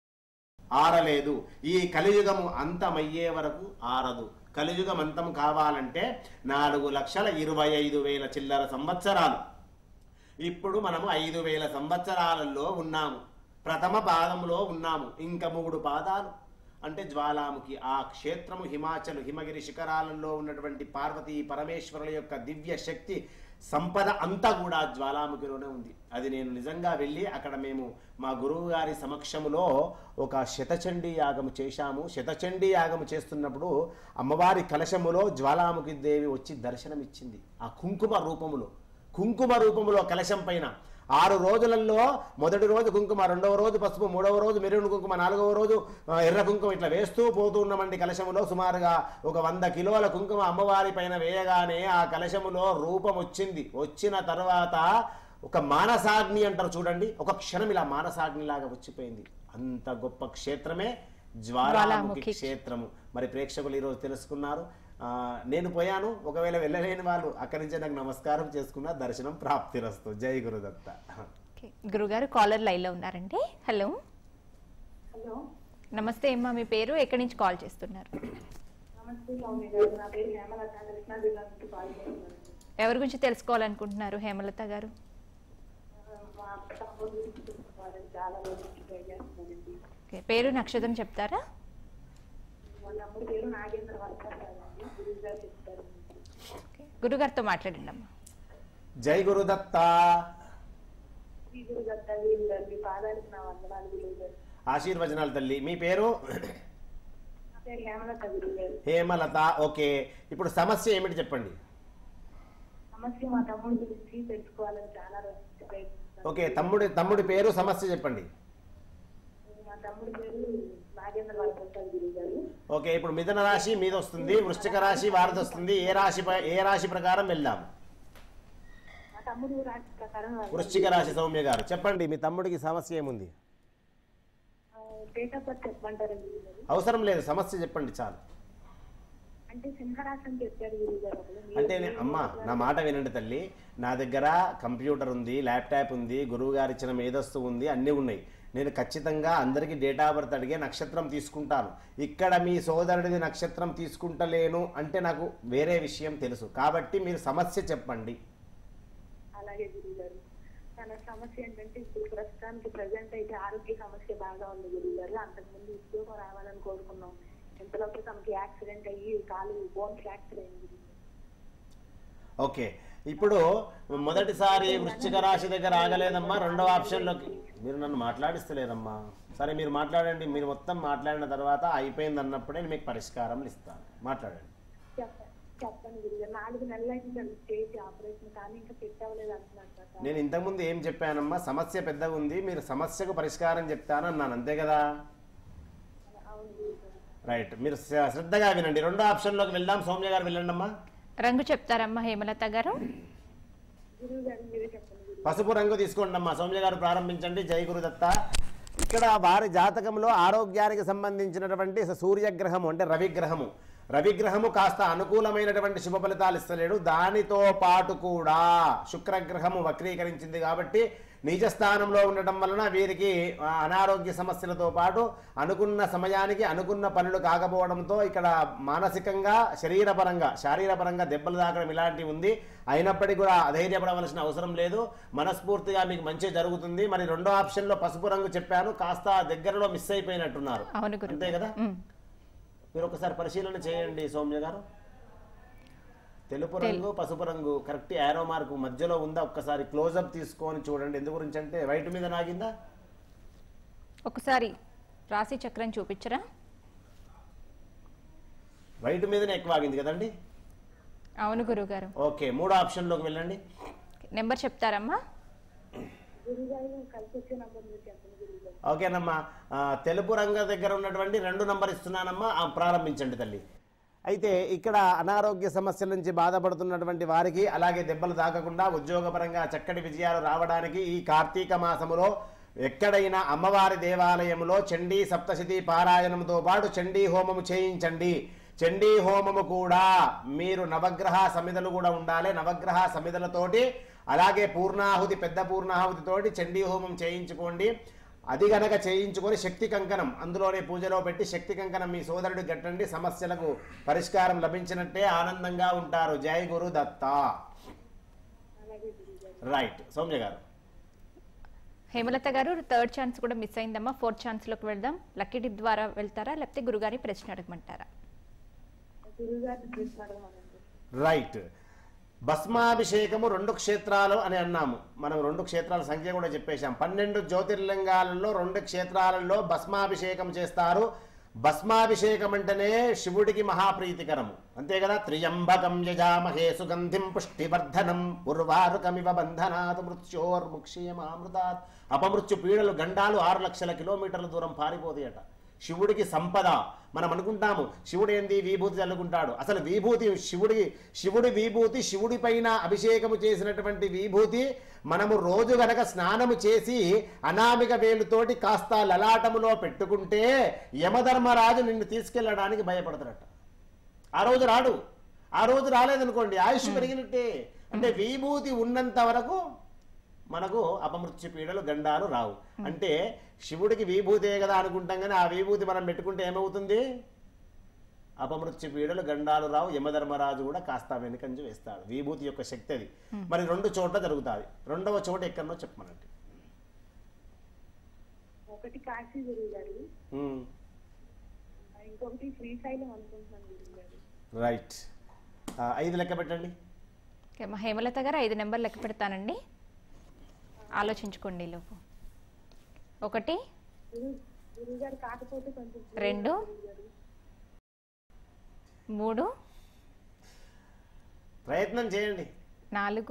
ఆరలేదు ఈ కలియుగము అంతమయ్యే వరకు ఆరదు కలియుగం అంతం కావాలంటే నాలుగు లక్షల ఇరవై ఐదు వేల చిల్లర సంవత్సరాలు ఇప్పుడు మనము ఐదు వేల సంవత్సరాలలో ఉన్నాము ప్రథమ పాదములో ఉన్నాము ఇంకా మూడు పాదాలు అంటే జ్వాలాముఖి ఆ క్షేత్రము హిమాచల్ హిమగిరి శిఖరాలలో ఉన్నటువంటి పార్వతీ పరమేశ్వరుల యొక్క దివ్య శక్తి సంపద అంతా కూడా జ్వాలాముఖిలోనే ఉంది అది నేను నిజంగా వెళ్ళి అక్కడ మేము మా గురువు గారి సమక్షములో ఒక శతచండీ యాగము చేశాము శతచండీ యాగము చేస్తున్నప్పుడు అమ్మవారి కలశములో జ్వాలాముఖి దేవి వచ్చి దర్శనమిచ్చింది ఆ కుంకుమ రూపములో కుంకుమ రూపంలో కలశం పైన ఆరు రోజులలో మొదటి రోజు కుంకుమ రెండవ రోజు పసుపు మూడవ రోజు మెరూన్ కుంకుమ నాలుగవ రోజు ఆ, ఎర్ర కుంకుమ ఇట్లా వేస్తూ పోతూ ఉన్నామండి కలశములో సుమారుగా ఒక వంద కిలోల కుంకుమ అమ్మవారి పైన వేయగానే ఆ కలశములో రూపం వచ్చింది వచ్చిన తర్వాత ఒక మానసాగ్ని అంటారు చూడండి ఒక క్షణం ఇలా మానసాగ్నిలాగా వచ్చిపోయింది అంత గొప్ప క్షేత్రమే జ్వాలాముఖి జ్వాలాముఖి. క్షేత్రము మరి ప్రేక్షకులు ఈరోజు తెలుసుకున్నారు ఆ, నేను పోయాను ఒకవేళ వెళ్ళలేని వాళ్ళు అక్కడి నుంచే నాకు నమస్కారం చేసుకున్న దర్శనం ప్రాప్తిరస్తు జై గురుదత్త ఓకే గురుగారు కాలర్ లైన్లో ఉన్నారండి హలో హలో నమస్తే అమ్మా మీ పేరు ఎక్కడి నుంచి కాల్ చేస్తున్నారు నమస్తే సౌమ్య గారు నా పేరు హేమలత కృష్ణా జిల్లా నుంచి కాల్ చేస్తున్నాను ఎవరి గురించి తెలుసుకోవాలనుకుంటున్నారు హేమలత గారు మా తమ్ముడు గురించి తెలుసుకోవాలని చాలా రోజుల నుంచి ట్రై చేస్తున్నానండి ఓకే పేరు నక్షత్రం చెప్తారా మా తమ్ముడు పేరు నాగేంద్ర వర్కర్ గారండి గురువు గారు చెప్తారు ఓకే గురుగారితో మాట్లాడండి అమ్మా జై గురుదత్త శ్రీ గురు దత్త గురువు గారు మీ పాదాలకు నా వందనాలు గురువు గారు ఆశీర్వచనాలు తల్లి మీ పేరు నా పేరు హేమలత గురువు గారు హేమలత ఓకే ఇప్పుడు సమస్య ఏమిటి చెప్పండి సమస్య మా తమ్ముడు గురించి తెలుసుకోవాలని చాలా రోజుల నుంచి ప్రయత్నిస్తున్నాను ఓకే తమ్ముడి తమ్ముడి పేరు సమస్య చెప్పండి మా తమ్ముడి పేరు నాగేంద్ర వర్కర్ గురువు గారు ఓకే ఇప్పుడు మిథున రాశి మీద వస్తుంది వృశ్చిక రాశి వారిది వస్తుంది ఏ రాశి ప- ఏ రాశి ప్రకారం వెళ్దాం మా తమ్ముడు రాశి ప్రకారం వృశ్చిక రాశి సౌమ్య గారు చెప్పండి మీ తమ్ముడికి సమస్య ఏముంది డేట్ ఆఫ్ బర్త్ చెప్పమంటారా గురువు గారు అవసరం లేదు సమస్య చెప్పండి చాలు అంటే సింహరాశి అని చెప్పారు గురువు గారు ఒకరు. మీరు- అంటే నే- అమ్మా నా మాట వినండి తల్లి నా దగ్గర కంప్యూటర్ ఉంది ల్యాప్టాప్ ఉంది గురువు గారు ఇచ్చిన మేధస్సు ఉంది అన్నీ ఉన్నాయి నేను ఖచ్చితంగా అందరికీ డేట్ ఆఫ్ బర్త్ అడిగే నక్షత్రం తీసుకుంటాను ఇక్కడ మీ సోదరుడిది నక్షత్రం తీసుకుంటలేను అంటే నాకు వేరే విషయం తెలుసు కాబట్టి మీరు సమస్య చెప్పండి అలాగే గురువు గారు తన సమస్య ఏంటంటే ఇప్పుడు ప్రస్తుతానికి ప్రజెంట్ అయితే ఆరోగ్య సమస్య బాగా ఉంది గురువు గారు అంతకుముందు ఉద్యోగం రావాలని కోరుకున్నాం ఇంతలోకి తనకి యాక్సిడెంట్ అయ్యి కాలు బోన్ ఫ్రాక్చర్ అయింది గురువు గారు. ఓకే ఇప్పుడు మొదటిసారి వృశ్చిక రాశి దగ్గర ఆగలేదమ్మా రెండవ ఆప్షన్లోకి మీరు నన్ను మాట్లాడిస్తలేరమ్మా సరే మీరు మాట్లాడండి మీరు మొత్తం మాట్లాడిన తర్వాత అయిపోయింది అన్నప్పుడే నేను మీకు పరిష్కారం ఇస్తాను మాట్లాడండి చెప్ప- చెప్పండి గురువు గారు నాలుగు నెలలు అయింది సార్ చేసి ఆపరేషన్ కానీ ఇంకా సెట్ అవ్వలేదు అంటున్నారు సార్ నేను ఇంతకుముందు ఏం చెప్పానమ్మా సమస్య పెద్దగా ఉంది మీరు సమస్యకు పరిష్కారం చెప్తాను అన్నాను అంతే కదా అవును గురువు గారు రైట్ మీరు శ్ర- శ్రద్ధగా వినండి రెండో ఆప్షన్లోకి వెళ్దాం సౌమ్య గారు వెళ్ళండి అమ్మా రంగు చెప్తారమ్మా హేమలత గారు గురువు గారు మీరే చెప్పండి గురువు పసుపు రంగు తీసుకోండి అమ్మా సౌమ్య గారు ప్రారంభించండి జై గురుదత్త ఇక్కడ వారి జాతకంలో ఆరోగ్యానికి సంబంధించినటువంటి సూర్యగ్రహము అంటే రవిగ్రహము రవిగ్రహము కాస్త అనుకూలమైనటువంటి శుభ ఫలితాలు ఇస్తలేడు దానితో పాటు కూడా శుక్రగ్రహము వక్రీకరించింది కాబట్టి నీచ స్థానంలో ఉండటం వలన వీరికి ఆ, అనారోగ్య సమస్యలతో పాటు అనుకున్న సమయానికి అనుకున్న పనులు కాకపోవడంతో ఇక్కడ మానసికంగా శరీరపరంగా శారీరపరంగా దెబ్బలు తాకడం ఇలాంటివి ఉంది అయినప్పటికీ కూడా అధైర్యపడవలసిన అవసరం లేదు మనస్ఫూర్తిగా మీకు మంచి జరుగుతుంది మరి రెండో ఆప్షన్లో పసుపు రంగు చెప్పాను కాస్త దగ్గరలో మిస్ అయిపోయినట్టున్నారు అవును గురు అంతే కదా మీరు ఒకసారి పరిశీలన చేయండి సౌమ్య గారు తెలుపు రంగు పసుపు రంగు కరెక్ట్ యారో మార్క్ మధ్యలో ఉందా ఒక్కసారి క్లోజప్ తీసుకొని చూడండి ఎందు గురించి అంటే వైట్ మీద నాగిందా ఒకసారి రాశి చక్రం చూపించరా వైట్ మీదనే ఎక్కువ ఆగింది కదండి అవును గురుగారు ఓకే మూడో ఆప్షన్లోకి వెళ్ళండి నెంబర్ చెప్తారమ్మా ఓకేనమ్మా ఆ, తెలుపు రంగు దగ్గర ఉన్నటువంటి రెండు నంబర్ ఇస్తున్నానమ్మా ఆ, ప్రారంభించండి తల్లి అయితే ఇక్కడ అనారోగ్య సమస్యల నుంచి బాధపడుతున్నటువంటి వారికి అలాగే దెబ్బలు తాకకుండా ఉద్యోగపరంగా చక్కటి విజయాలు రావడానికి ఈ కార్తీక మాసములో ఎక్కడైనా అమ్మవారి దేవాలయంలో చండీ సప్తశతి పారాయణంతో పాటు చండీ హోమము చేయించండి చండీ హోమము కూడా మీరు నవగ్రహ సమిధలు కూడా ఉండాలి నవగ్రహ సమిధలతోటి అలాగే పూర్ణాహుతి పెద్ద పూర్ణాహుతితోటి చండీ హోమం చేయించుకోండి అది గనక చేయించుకొని శక్తి కంకణం అందులోనే పూజలో పెట్టి శక్తి కంకణం మీ సోదరుడు గట్టండి సమస్యలకు పరిష్కారం లభించినట్టే ఆనందంగా ఉంటారు జై గురు దత్త రైట్ సౌమ్య గారు హేమలత గారు థర్డ్ ఛాన్స్ కూడా మిస్ అయిందమ్మా ఫోర్త్ ఛాన్స్లోకి వెళ్దాం లక్కీ డిప్ ద్వారా వెళ్తారా లేకపోతే గురుగారి ప్రశ్న అడగమంటారా రైట్ భస్మాభిషేకము రెండు క్షేత్రాలు అని అన్నాము మనం రెండు క్షేత్రాల సంఖ్య కూడా చెప్పేశాం పన్నెండు జ్యోతిర్లింగాలలో రెండు క్షేత్రాలలో భస్మాభిషేకం చేస్తారు భస్మాభిషేకం అంటేనే శివుడికి మహాప్రీతికరము అంతే కదా త్రియంబకం యజామహే సుగంధిం పుష్టివర్ధనం ఉర్వారుకమివ బంధనాత్ మృత్యోర్ముక్షీయమామృతాత్ అపమృత్యు పీడలు గండాలు ఆరు లక్షల కిలోమీటర్ల దూరం పారిపోతాయట శివుడికి సంపద మనం అనుకుంటాము శివుడు ఏంది విభూతి చల్లుకుంటాడు అసలు విభూతి శివుడి శివుడి విభూతి శివుడి పైన అభిషేకము చేసినటువంటి విభూతి మనము రోజు గనక స్నానము చేసి అనామిక వేలుతోటి కాస్త లలాటములో పెట్టుకుంటే యమధర్మరాజు నిన్ను తీసుకెళ్ళడానికి భయపడతాడట ఆ రోజు రాడు ఆ రోజు రాలేదనుకోండి ఆయుష్ పెరిగినట్టే అంటే విభూతి ఉన్నంత వరకు మనకు అపమృత్యు పీడలు గండాలు రావు అంటే శివుడికి విభూతే కదా అనుకుంటాం కానీ ఆ విభూతి మనం పెట్టుకుంటే ఏమవుతుంది అపమృత్యు పీడలు గండాలు రావు యమధర్మరాజు కూడా కాస్త వెనుకంజు వేస్తాడు విభూతి యొక్క శక్తి అది మరి రెండు చోట్ల జరుగుతుంది రెండవ చోట ఎక్కడనో చెప్పమనండి ఒకటి కాశీ గురువు గారు ఉమ్, ఇంకొకటి శ్రీశైలం అనుకుంటున్నాను గురువు గారు రైట్ ఆ, ఐదు లెక్క పెట్టండి ఓకే, మా హేమలత గారు ఐదు నెంబర్ లెక్క పెడతానండి ఆలోచించుకోండి ఈ లోపు ఒకటి గురువు గారు కాకపోతే కొంచెం రెండు మూడు ప్రయత్నం చేయండి నాలుగు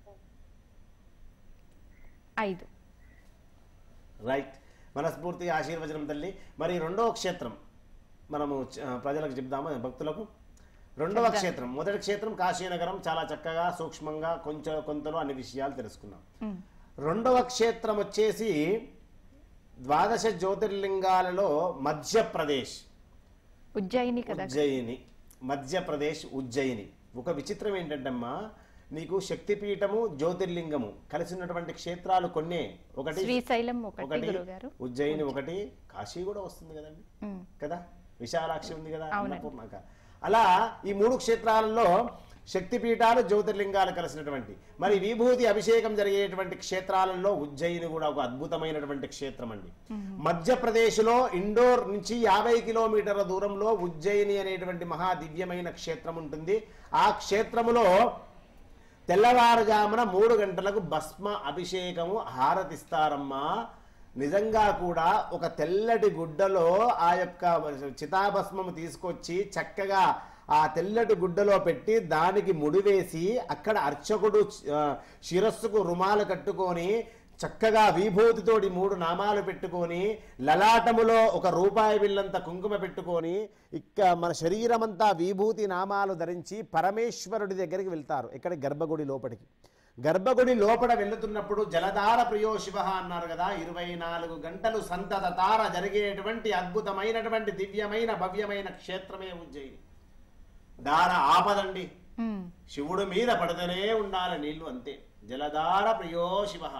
ఐదు రైట్ మనస్ఫూర్తిగా ఆశీర్వచనం తల్లి మరి రెండవ క్షేత్రం మనము చ- ప్రజలకు చెప్దామా భక్తులకు రెండవ క్షేత్రం మొదటి క్షేత్రం కాశీనగరం చాలా చక్కగా సూక్ష్మంగా కొంచెం కొంతలో అన్ని విషయాలు తెలుసుకున్నాం ఉమ్, రెండవ క్షేత్రం వచ్చేసి ద్వాదశ జ్యోతిర్లింగాలలో మధ్యప్రదేశ్ ఉజ్జయిని కదా ఉజ్జయిని మధ్యప్రదేశ్ ఉజ్జయిని ఒక విచిత్రం ఏంటంటమ్మా నీకు శక్తిపీఠము జ్యోతిర్లింగము కలిసి ఉన్నటువంటి క్షేత్రాలు కొన్నే ఒకటి శ్రీశైలం ఒకటి ఒకటి గురుగారు ఉజ్జయిని ఒకటి కాశీ కూడా వస్తుంది కదండి ఉమ్, కదా విశాలాక్షి ఉంది కదా అవునండి. అన్నపూర్ణక అలా ఈ మూడు క్షేత్రాలలో శక్తిపీఠాలు జ్యోతిర్లింగాలు కలిసినటువంటి మరి విభూతి అభిషేకం జరిగేటువంటి క్షేత్రాలలో ఉజ్జయిని కూడా ఒక అద్భుతమైనటువంటి క్షేత్రం అండి మధ్యప్రదేశ్లో ఇండోర్ నుంచి యాభై కిలోమీటర్ల దూరంలో ఉజ్జయిని అనేటువంటి మహా దివ్యమైన క్షేత్రం ఉంటుంది ఆ క్షేత్రములో తెల్లవారుజామున మూడు గంటలకు భస్మ అభిషేకము హారతిస్తారమ్మా నిజంగా కూడా ఒక తెల్లటి గుడ్డలో ఆ యొక్క చితాభస్మము తీసుకొచ్చి చక్కగా ఆ తెల్లటి గుడ్డలో పెట్టి దానికి ముడివేసి అక్కడ అర్చకుడు ఆ, శిరస్సుకు రుమాలు కట్టుకొని చక్కగా విభూతితోటి మూడు నామాలు పెట్టుకొని లలాటములో ఒక రూపాయి బిల్లంత కుంకుమ పెట్టుకొని ఇక్క మన శరీరమంతా విభూతి నామాలు ధరించి పరమేశ్వరుడి దగ్గరికి వెళ్తారు ఇక్కడ గర్భగుడి లోపలికి గర్భగుడి లోపల వెళ్తున్నప్పుడు జలధార ప్రియో శివ అన్నారు కదా ఇరవై నాలుగు గంటలు సంతత తార జరిగేటువంటి అద్భుతమైనటువంటి దివ్యమైన భవ్యమైన క్షేత్రమే ఉజ్జయిని దార ఆపదండి ఉమ్, శివుడు మీద పడుతూనే ఉండాలి నీళ్లు అంతే జలధార ప్రియో శివ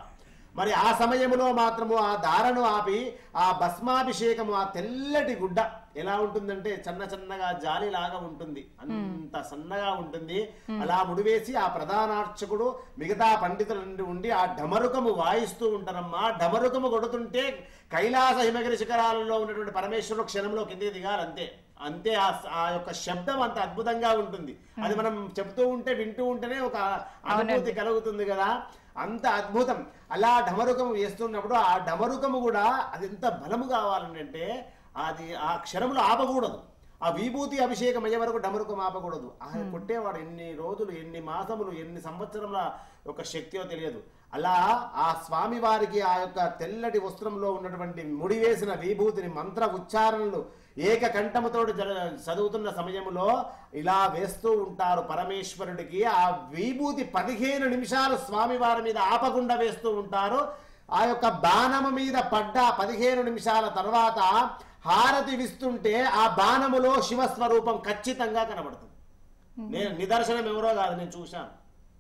మరి ఆ సమయంలో మాత్రము ఆ దారను ఆపి ఆ భస్మాభిషేకము ఆ తెల్లటి గుడ్డ ఎలా ఉంటుందంటే చన్న చన్నగా జాలిలాగా ఉంటుంది అంత సన్నగా ఉంటుంది అలా ముడివేసి ఆ ప్రధానార్చకుడు మిగతా పండితుల నుండి ఉండి ఆ డమరుకము వాయిస్తూ ఉంటారమ్మా డమరుకము కొడుతుంటే కైలాస హిమగిరి శిఖరాలలో ఉన్నటువంటి పరమేశ్వరుడు క్షణంలో కిందికి దిగాలి అంతే అంతే ఆ ఆ యొక్క శబ్దం అంత అద్భుతంగా ఉంటుంది అది మనం చెప్తూ ఉంటే వింటూ ఉంటేనే ఒక అనుభూతి కలుగుతుంది కదా అంత అద్భుతం అలా డమరుకము వేస్తున్నప్పుడు ఆ డమరుకము కూడా అది ఎంత బలము కావాలంటే అది ఆ క్షణములు ఆపకూడదు ఆ విభూతి అభిషేకం అయ్యే వరకు డమరుకం ఆపకూడదు ఆ కొట్టేవాడు ఎన్ని రోజులు ఎన్ని మాసములు ఎన్ని సంవత్సరముల యొక్క శక్తియో తెలియదు అలా ఆ స్వామి వారికి ఆ యొక్క తెల్లటి వస్త్రంలో ఉన్నటువంటి ముడివేసిన విభూతిని మంత్ర ఉచ్చారణలు ఏకకంఠముతో జర చదువుతున్న సమయంలో ఇలా వేస్తూ ఉంటారు పరమేశ్వరుడికి ఆ విభూతి పదిహేను నిమిషాలు స్వామివారి మీద ఆపకుండా వేస్తూ ఉంటారు ఆ యొక్క బాణము మీద పడ్డ పదిహేను నిమిషాల తర్వాత హారతి విస్తుంటే ఆ బాణములో శివస్వరూపం ఖచ్చితంగా కనబడుతుంది నేను నిదర్శనం ఎవరో కాదు నేను చూశాను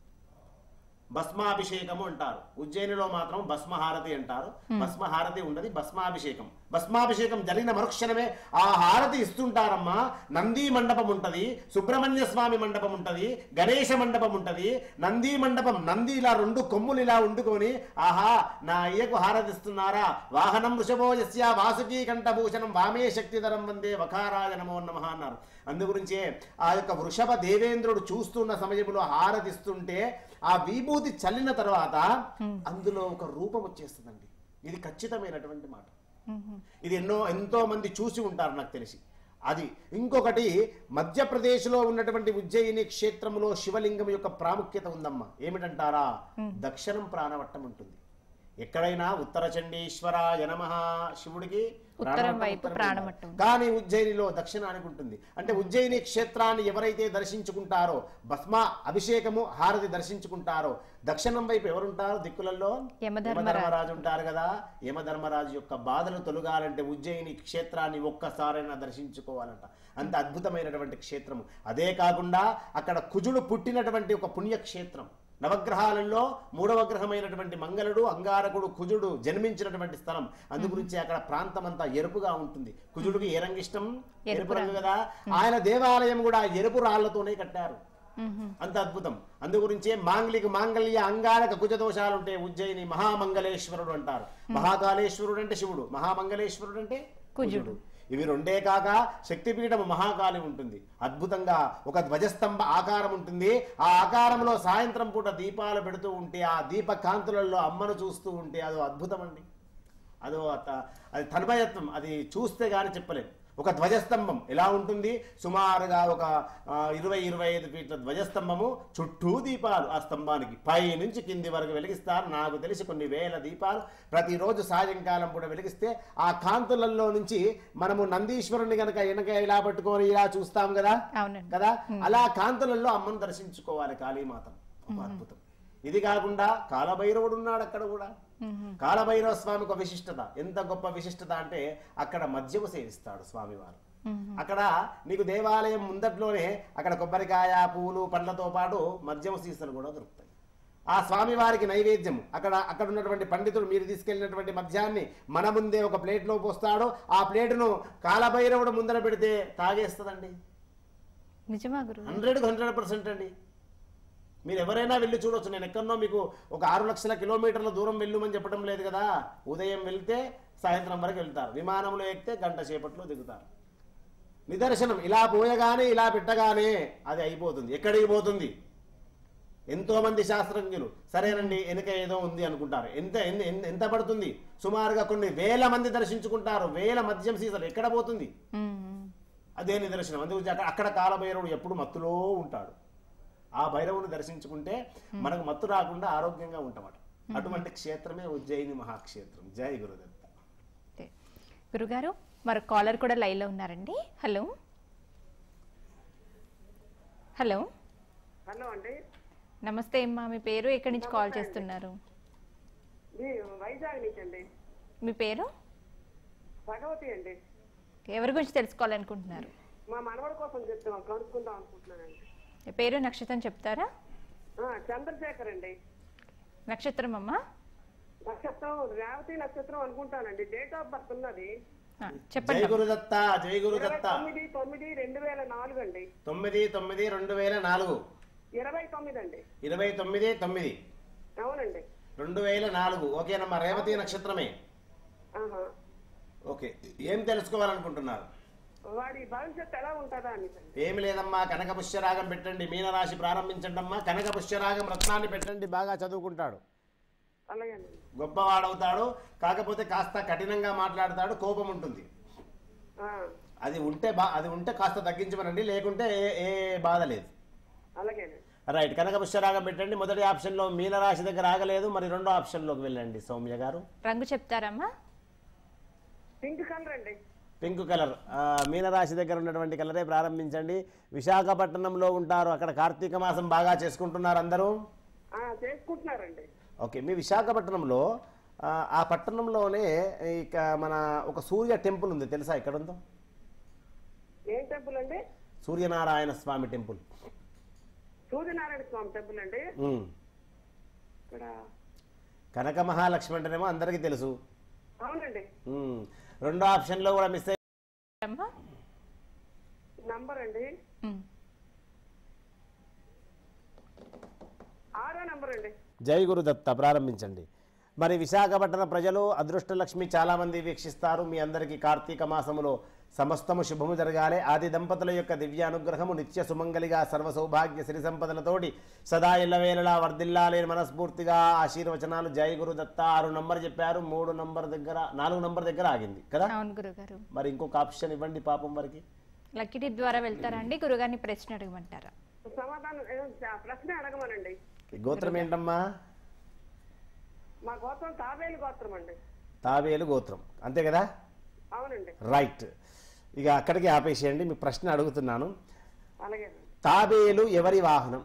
భస్మాభిషేకము అంటారు ఉజ్జయినిలో మాత్రం భస్మహారతి అంటారు భస్మహారతి ఉండదు భస్మాభిషేకం భస్మాభిషేకం జరిగిన మరుక్షణమే ఆ హారతి ఇస్తుంటారమ్మా నంది మండపం ఉంటది సుబ్రహ్మణ్య స్వామి మండపం ఉంటది గణేశ మండపం ఉంటది నంది మండపం నంది ఇలా రెండు కొమ్ములు ఇలా వండుకొని ఆహా నా అయ్యకు హారతిస్తున్నారా వాహనం వృషభో యస్య వాసుకీ కంఠభూషణం వామే శక్తిధరం వందే వకారాయ నమో నమః అన్నారు అందుగురించే ఆ యొక్క వృషభ దేవేంద్రుడు చూస్తున్న సమయంలో హారతిస్తుంటే ఆ విభూతి చల్లిన తర్వాత అందులో ఒక రూపం వచ్చేస్తుందండి ఇది ఖచ్చితమైనటువంటి మాట ఇది ఎన్నో ఎంతో మంది చూసి ఉంటారు నాకు తెలిసి అది ఇంకొకటి మధ్యప్రదేశ్లో ఉన్నటువంటి ఉజ్జయిని క్షేత్రంలో శివలింగం యొక్క ప్రాముఖ్యత ఉందమ్మా ఏమిటంటారా దక్షిణం ప్రాణవట్టం ఉంటుంది ఎక్కడైనా ఉత్తర చండీశ్వరాయ నమః శివుడికి ఉత్తరం ప్రాణవట్టం వైపు ఉత్తరం ప్రాణవట్టం ఉంటుంది. కానీ ఉజ్జయినిలో దక్షిణానికి ఉంటుంది అంటే ఉజ్జయిని క్షేత్రాన్ని ఎవరైతే దర్శించుకుంటారో భస్మ అభిషేకము హారతి దర్శించుకుంటారో దక్షిణం వైపు ఎవరుంటారు దిక్కులలో యమధర్మరాజు. యమధర్మరాజు ఉంటారు కదా యమధర్మరాజు యొక్క బాధలు తొలగాలంటే ఉజ్జయిని క్షేత్రాన్ని ఒక్కసారైనా దర్శించుకోవాలంట అంత అద్భుతమైనటువంటి క్షేత్రము అదే కాకుండా అక్కడ కుజుడు పుట్టినటువంటి ఒక పుణ్యక్షేత్రం నవగ్రహాలలో మూడవ గ్రహమైనటువంటి మంగళుడు అంగారకుడు కుజుడు జన్మించినటువంటి స్థలం అందుగురించి అక్కడ ప్రాంతం అంతా ఎరుపుగా ఉంటుంది కుజుడికి ఏ రంగు ఇష్టం ఎరుపు రంగు కదా ఆయన దేవాలయం కూడా ఎరుపు రాళ్లతోనే కట్టారు అంత అద్భుతం అందుగురించే మాంగళిక మాంగళ్య అంగారక కుజ దోషాలు ఉంటే ఉజ్జయిని మహామంగళేశ్వరుడు అంటారు మహాకాళేశ్వరుడు అంటే శివుడు మహామంగళేశ్వరుడు అంటే కుజుడు ఇవి రెండే కాక శక్తిపీఠము మహాకాళి ఉంటుంది అద్భుతంగా ఒక ధ్వజస్తంభ ఆకారం ఉంటుంది ఆ ఆకారంలో సాయంత్రం పూట దీపాలు పెడుతూ ఉంటే ఆ దీప కాంతులలో అమ్మను చూస్తూ ఉంటే అదో అద్భుతం అండి అదో అత- అది తన్మయత్వం అది చూస్తే గాని చెప్పలేం ఒక ధ్వజస్తంభం ఎలా ఉంటుంది సుమారుగా ఒక ఆ, ఇరవై ఇరవై ఐదు ఫీట్ల ధ్వజస్తంభము చుట్టూ దీపాలు ఆ స్తంభానికి పై నుంచి కింది వరకు వెలిగిస్తారు నాకు తెలిసి కొన్ని వేల దీపాలు ప్రతిరోజు సాయంకాలం కూడా వెలిగిస్తే ఆ కాంతులలో నుంచి మనము నందీశ్వరుని గనక వెనక ఇలా పట్టుకొని ఇలా చూస్తాం కదా అవునండి కదా అలా కాంతులలో అమ్మను దర్శించుకోవాలి కాళీమాతను ఒక అద్భుతం ఇది కాకుండా కాలభైరవుడు ఉన్నాడు అక్కడ కూడా కాలభైరవ స్వామికి ఒక విశిష్టత ఎంత గొప్ప విశిష్టత అంటే అక్కడ మద్యము సేవిస్తాడు స్వామివారు అక్కడ నీకు దేవాలయం ముందట్లోనే అక్కడ కొబ్బరికాయ పూలు పండ్లతో పాటు మద్యము సీసాలు కూడా దొరుకుతాయి ఆ స్వామివారికి నైవేద్యం అక్కడ అక్కడ ఉన్నటువంటి పండితుడు మీరు తీసుకెళ్ళినటువంటి మద్యాన్ని మన ముందే ఒక ప్లేట్లో పోస్తాడు ఆ ప్లేటును కాలభైరవుడు ముందర పెడితే తాగేస్తుందండి నిజమా గురు హండ్రెడ్ హండ్రెడ్ పర్సెంట్ అండి మీరు ఎవరైనా వెళ్ళి చూడొచ్చు నేను ఎక్కడనో మీకు ఒక ఆరు లక్షల కిలోమీటర్ల దూరం వెళ్ళమని చెప్పడం లేదు కదా ఉదయం వెళ్తే సాయంత్రం వరకు వెళ్తారు విమానంలో ఎక్కితే గంట సేపట్లో దిగుతారు నిదర్శనం ఇలా పోయగానే ఇలా పెట్టగానే అది అయిపోతుంది ఎక్కడికి పోతుంది ఎంతో మంది శాస్త్రజ్ఞులు సరేనండి వెనుక ఏదో ఉంది అనుకుంటారు ఎంత ఎన్ని- ఎన్ని- ఎంత పడుతుంది సుమారుగా కొన్ని వేల మంది దర్శించుకుంటారు వేల మద్యం సీసాలు ఎక్కడ పోతుంది మ్మ్. అదే నిదర్శనం అందుగురించి అక్కడ అక్కడ కాలభైరవుడు ఎప్పుడు మత్తులో ఉంటాడు ఆ భైరవుని దర్శించుకుంటే మనకు మత్తు రాకుండా ఆరోగ్యంగా ఉంటామట అటువంటి క్షేత్రమే ఉజ్జయిని మహాక్షేత్రం జై గురుదత్త ఓకే. గురుగారు మరో కాలర్ కూడా లైన్లో ఉన్నారండి హలో హలో హలో అండి నమస్తే అమ్మా మీ పేరు ఎక్కడి నుంచి కాల్ చేస్తున్నారు ఇది వైజాగ్ నుంచి అండి మీ పేరు భగవతి అండి ఎవరి గురించి తెలుసుకోవాలనుకుంటున్నారు మా మనవడి కోసం చెప్తాం కనుక్కుందాం అనుకుంటున్నానండి మీ పేరు నక్షత్రం చెప్తారా ఆ, చంద్రశేఖర్ అండి నక్షత్రం అమ్మా నక్షత్రం రేవతి నక్షత్రం అనుకుంటానండి డేట్ ఆఫ్ బర్త్ ఉన్నది ఆ, జై చెప్పండి గురుదత్త జై ఇరవై గురుదత్త తొమ్మిది తొమ్మిది రెండు వేల నాలుగు అండి తొమ్మిది తొమ్మిది రెండు వేల నాలుగు ఇరవై తొమ్మిది అండి ఇరవై తొమ్మిది తొమ్మిది అవునండి రెండు వేల నాలుగు ఓకేనమ్మా రేవతి నక్షత్రమే ఆహా. ఓకే ఏం తెలుసుకోవాలనుకుంటున్నారు వాడి భవిష్యత్తు ఎలా ఉంటుందా అని ఏమి లేదమ్మా కనక పుష్యరాగం పెట్టండి మీనరాశి ప్రారంభించండి అమ్మా కనక పుష్యరాగం రత్నాన్ని పెట్టండి బాగా చదువుకుంటాడు అలాగేనండి గొప్పవాడవుతాడు కాకపోతే కాస్త కఠినంగా మాట్లాడతాడు కోపం ఉంటుంది ఆ, అది ఉంటే బా అది ఉంటే కాస్త తగ్గించమనండి లేకుంటే ఏ ఏ బాధ లేదు అలాగేనండి రైట్ కనక పుష్యరాగం పెట్టండి మొదటి ఆప్షన్లో మీనరాశి దగ్గర ఆగలేదు మరి రెండో ఆప్షన్లోకి వెళ్ళండి సౌమ్య గారు రంగు చెప్తారమ్మా పింక్ కలర్ అండి పింక్ కలర్ ఆ, మీనరాశి దగ్గర ఉన్నటువంటి కలరే ప్రారంభించండి విశాఖపట్నంలో ఉంటారు అక్కడ కార్తీక మాసం బాగా చేసుకుంటున్నారు అందరూ ఆ, చేసుకుంటున్నారండి ఓకే మీ విశాఖపట్నంలో ఆ, ఆ పట్టణంలోనే ఇక మన ఒక సూర్య టెంపుల్ ఉంది తెలుసా ఎక్కడ ఉందో ఏం టెంపుల్ అండి సూర్యనారాయణ స్వామి టెంపుల్ సూర్యనారాయణ స్వామి టెంపుల్ అండి ఉమ్. ఇక్కడ కనక మహాలక్ష్మి అంటేనేమో అందరికీ తెలుసు అవునండి ఉమ్. రెండో ఆప్షన్లో కూడా మిస్ అయ్యి అమ్మా నంబర్ అండి ఉమ్. ఆరో నంబర్ అండి జై గురుదత్త ప్రారంభించండి మరి విశాఖపట్నం ప్రజలు అదృష్టలక్ష్మి చాలామంది వీక్షిస్తారు మీ అందరికీ కార్తీక మాసములో సమస్తము శుభము జరగాలి ఆది దంపతుల యొక్క దివ్య అనుగ్రహము నిత్య సుమంగలిగా సర్వ సౌభాగ్య సిరి సంపదలతోటి సదా ఇళ్ళవేళలా వర్ధిల్లాలి మనస్ఫూర్తిగా ఆశీర్వచనాలు జై గురుదత్త ఆరు నంబర్ చెప్పారు మూడు నంబర్ దగ్గర నాలుగు నంబర్ దగ్గర ఆగింది కదా అవును గురుగారు మరి ఇంకొక ఆప్షన్ ఇవ్వండి పాపం వారికి లక్కీ టిప్ ద్వారా వెళ్తారా అండి గురుగారిని ప్రశ్న అడగమంటారా సమాధానం ఏ, ప్రశ్న అడగమనండి ఈ గోత్రం ఏంటమ్మా మా గోత్రం తాబేలు గోత్రం అండి తాబేలు గోత్రం అంతే కదా అవునండి రైట్ ఇక అక్కడికి ఆపేసేయండి మీ ప్రశ్న అడుగుతున్నాను అలాగేనండి తాబేలు ఎవరి వాహనం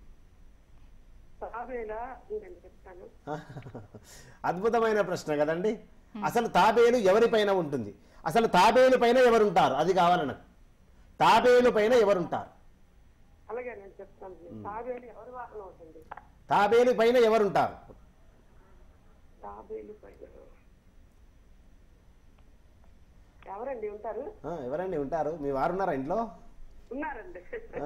తాబేలా ఉందండి చెప్తాను అద్భుతమైన ప్రశ్న కదండి అసలు తాబేలు ఎవరిపైన ఉంటుంది అసలు తాబేలు పైన ఎవరుంటారు అది కావాలి నాకు తాబేలు పైన ఎవరుంటారు అలాగే నేను చెప్తాను తాబేలు ఎవరి వాహనం అవుతుంది తాబేలు పైన ఎవరుంటారు తాబేలు పైన ఎవరండి ఉంటారు ఆ, ఎవరండి ఉంటారు మీ వారు ఉన్నారా ఇంట్లో ఉన్నారండి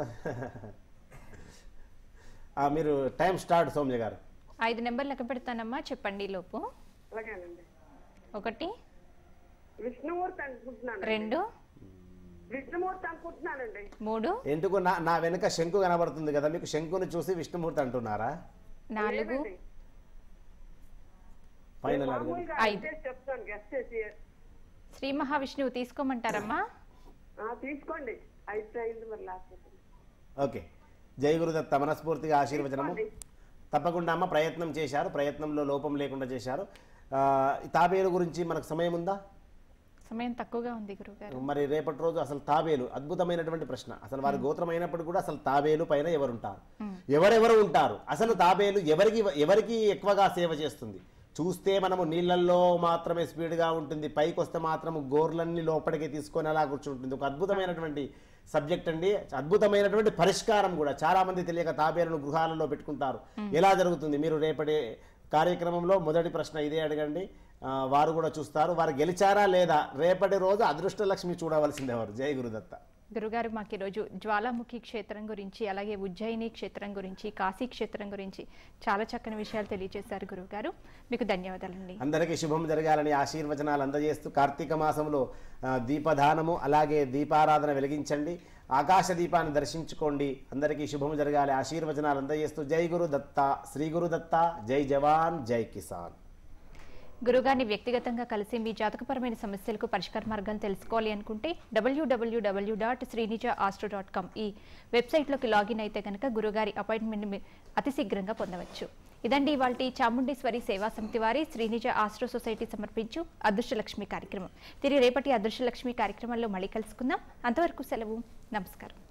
ఆ, మీరు టైం స్టార్ట్ సౌమ్య గారు ఐదు నెంబర్ లెక్క పెడతానమ్మా చెప్పండి ఈ లోపు అలాగేనండి ఒకటి విష్ణుమూర్తి అనుకుంటున్నాను రెండు విష్ణుమూర్తి అనుకుంటున్నానండి మూడు ఎందుకు నా నా వెనుక శంకు కనబడుతుంది కదా మీకు శంకుని చూసి విష్ణుమూర్తి అంటున్నారా నాలుగు లేదండి. ఫైనల్ అడుగు మామూలుగా ఐదు. చేసి చెప్తాను గెస్ట్ చేసి శ్రీ మహావిష్ణువు తీసుకోమంటారమ్మా ఆ, తీసుకోండి అయితే అయింది మరి లాస్ట్ ఓకే జై గురుదత్త మనస్ఫూర్తిగా ఆశీర్వచనము తప్పకుండా అమ్మ ప్రయత్నం చేశారు ప్రయత్నంలో లోపం లేకుండా చేశారు ఆ, ఈ తాబేలు గురించి మనకు సమయం ఉందా సమయం తక్కువగా ఉంది గురుగారు మరి రేపటి రోజు అసలు తాబేలు అద్భుతమైనటువంటి ప్రశ్న అసలు వారి గోత్రం అయినప్పుడు కూడా అసలు తాబేలు పైన ఎవరుంటారు ఎవరెవరు ఉంటారు అసలు తాబేలు ఎవరికి ఎవరికి ఎక్కువగా సేవ చేస్తుంది చూస్తే మనము నీళ్ళల్లో మాత్రమే స్పీడ్గా ఉంటుంది పైకి వస్తే మాత్రం గోర్లన్నీ లోపలికి తీసుకొని అలా కూర్చుంటుంది ఒక అద్భుతమైనటువంటి సబ్జెక్ట్ అండి అద్భుతమైనటువంటి పరిష్కారం కూడా చాలా మంది తెలియక తాబేలను గృహాలలో పెట్టుకుంటారు ఎలా జరుగుతుంది మీరు రేపటి కార్యక్రమంలో మొదటి ప్రశ్న ఇదే అడగండి ఆ, వారు కూడా చూస్తారు వారు గెలిచారా లేదా రేపటి రోజు అదృష్టలక్ష్మి చూడవలసిందే వారు జై గురుదత్త గురుగారు మాకు ఈరోజు జ్వాలాముఖి క్షేత్రం గురించి అలాగే ఉజ్జయిని క్షేత్రం గురించి కాశీ క్షేత్రం గురించి చాలా చక్కని విషయాలు తెలియజేశారు గురుగారు మీకు ధన్యవాదాలండి అందరికీ శుభం జరగాలని ఆశీర్వచనాలు అందజేస్తూ కార్తీక మాసంలో ఆ, దీపదానము అలాగే దీపారాధన వెలిగించండి ఆకాశ దీపాన్ని దర్శించుకోండి అందరికీ శుభం జరగాలి ఆశీర్వచనాలు అందజేస్తూ జై గురు దత్త శ్రీ గురు దత్త జై జవాన్ జై కిసాన్ గురుగారిని వ్యక్తిగతంగా కలిసి మీ జాతకపరమైన సమస్యలకు పరిష్కార మార్గాలు తెలుసుకోవాలి అనుకుంటే డబ్ల్యూడబ్ల్యూడబ్ల్యూ dot Srinija astro dot com ఈ వెబ్సైట్లోకి లాగిన్ అయితే కనుక గురుగారి అపాయింట్మెంట్ మీ- అతి శీఘ్రంగా పొందవచ్చు ఇదండి ఇవాళ చాముండేశ్వరి సేవా సమితి వారి శ్రీనిజ ఆస్ట్రో సొసైటీ సమర్పించు అదృష్టలక్ష్మి కార్యక్రమం తిరిగి రేపటి అదృష్టలక్ష్మి కార్యక్రమంలో మళ్ళీ కలుసుకుందాం అంతవరకు సెలవు నమస్కారం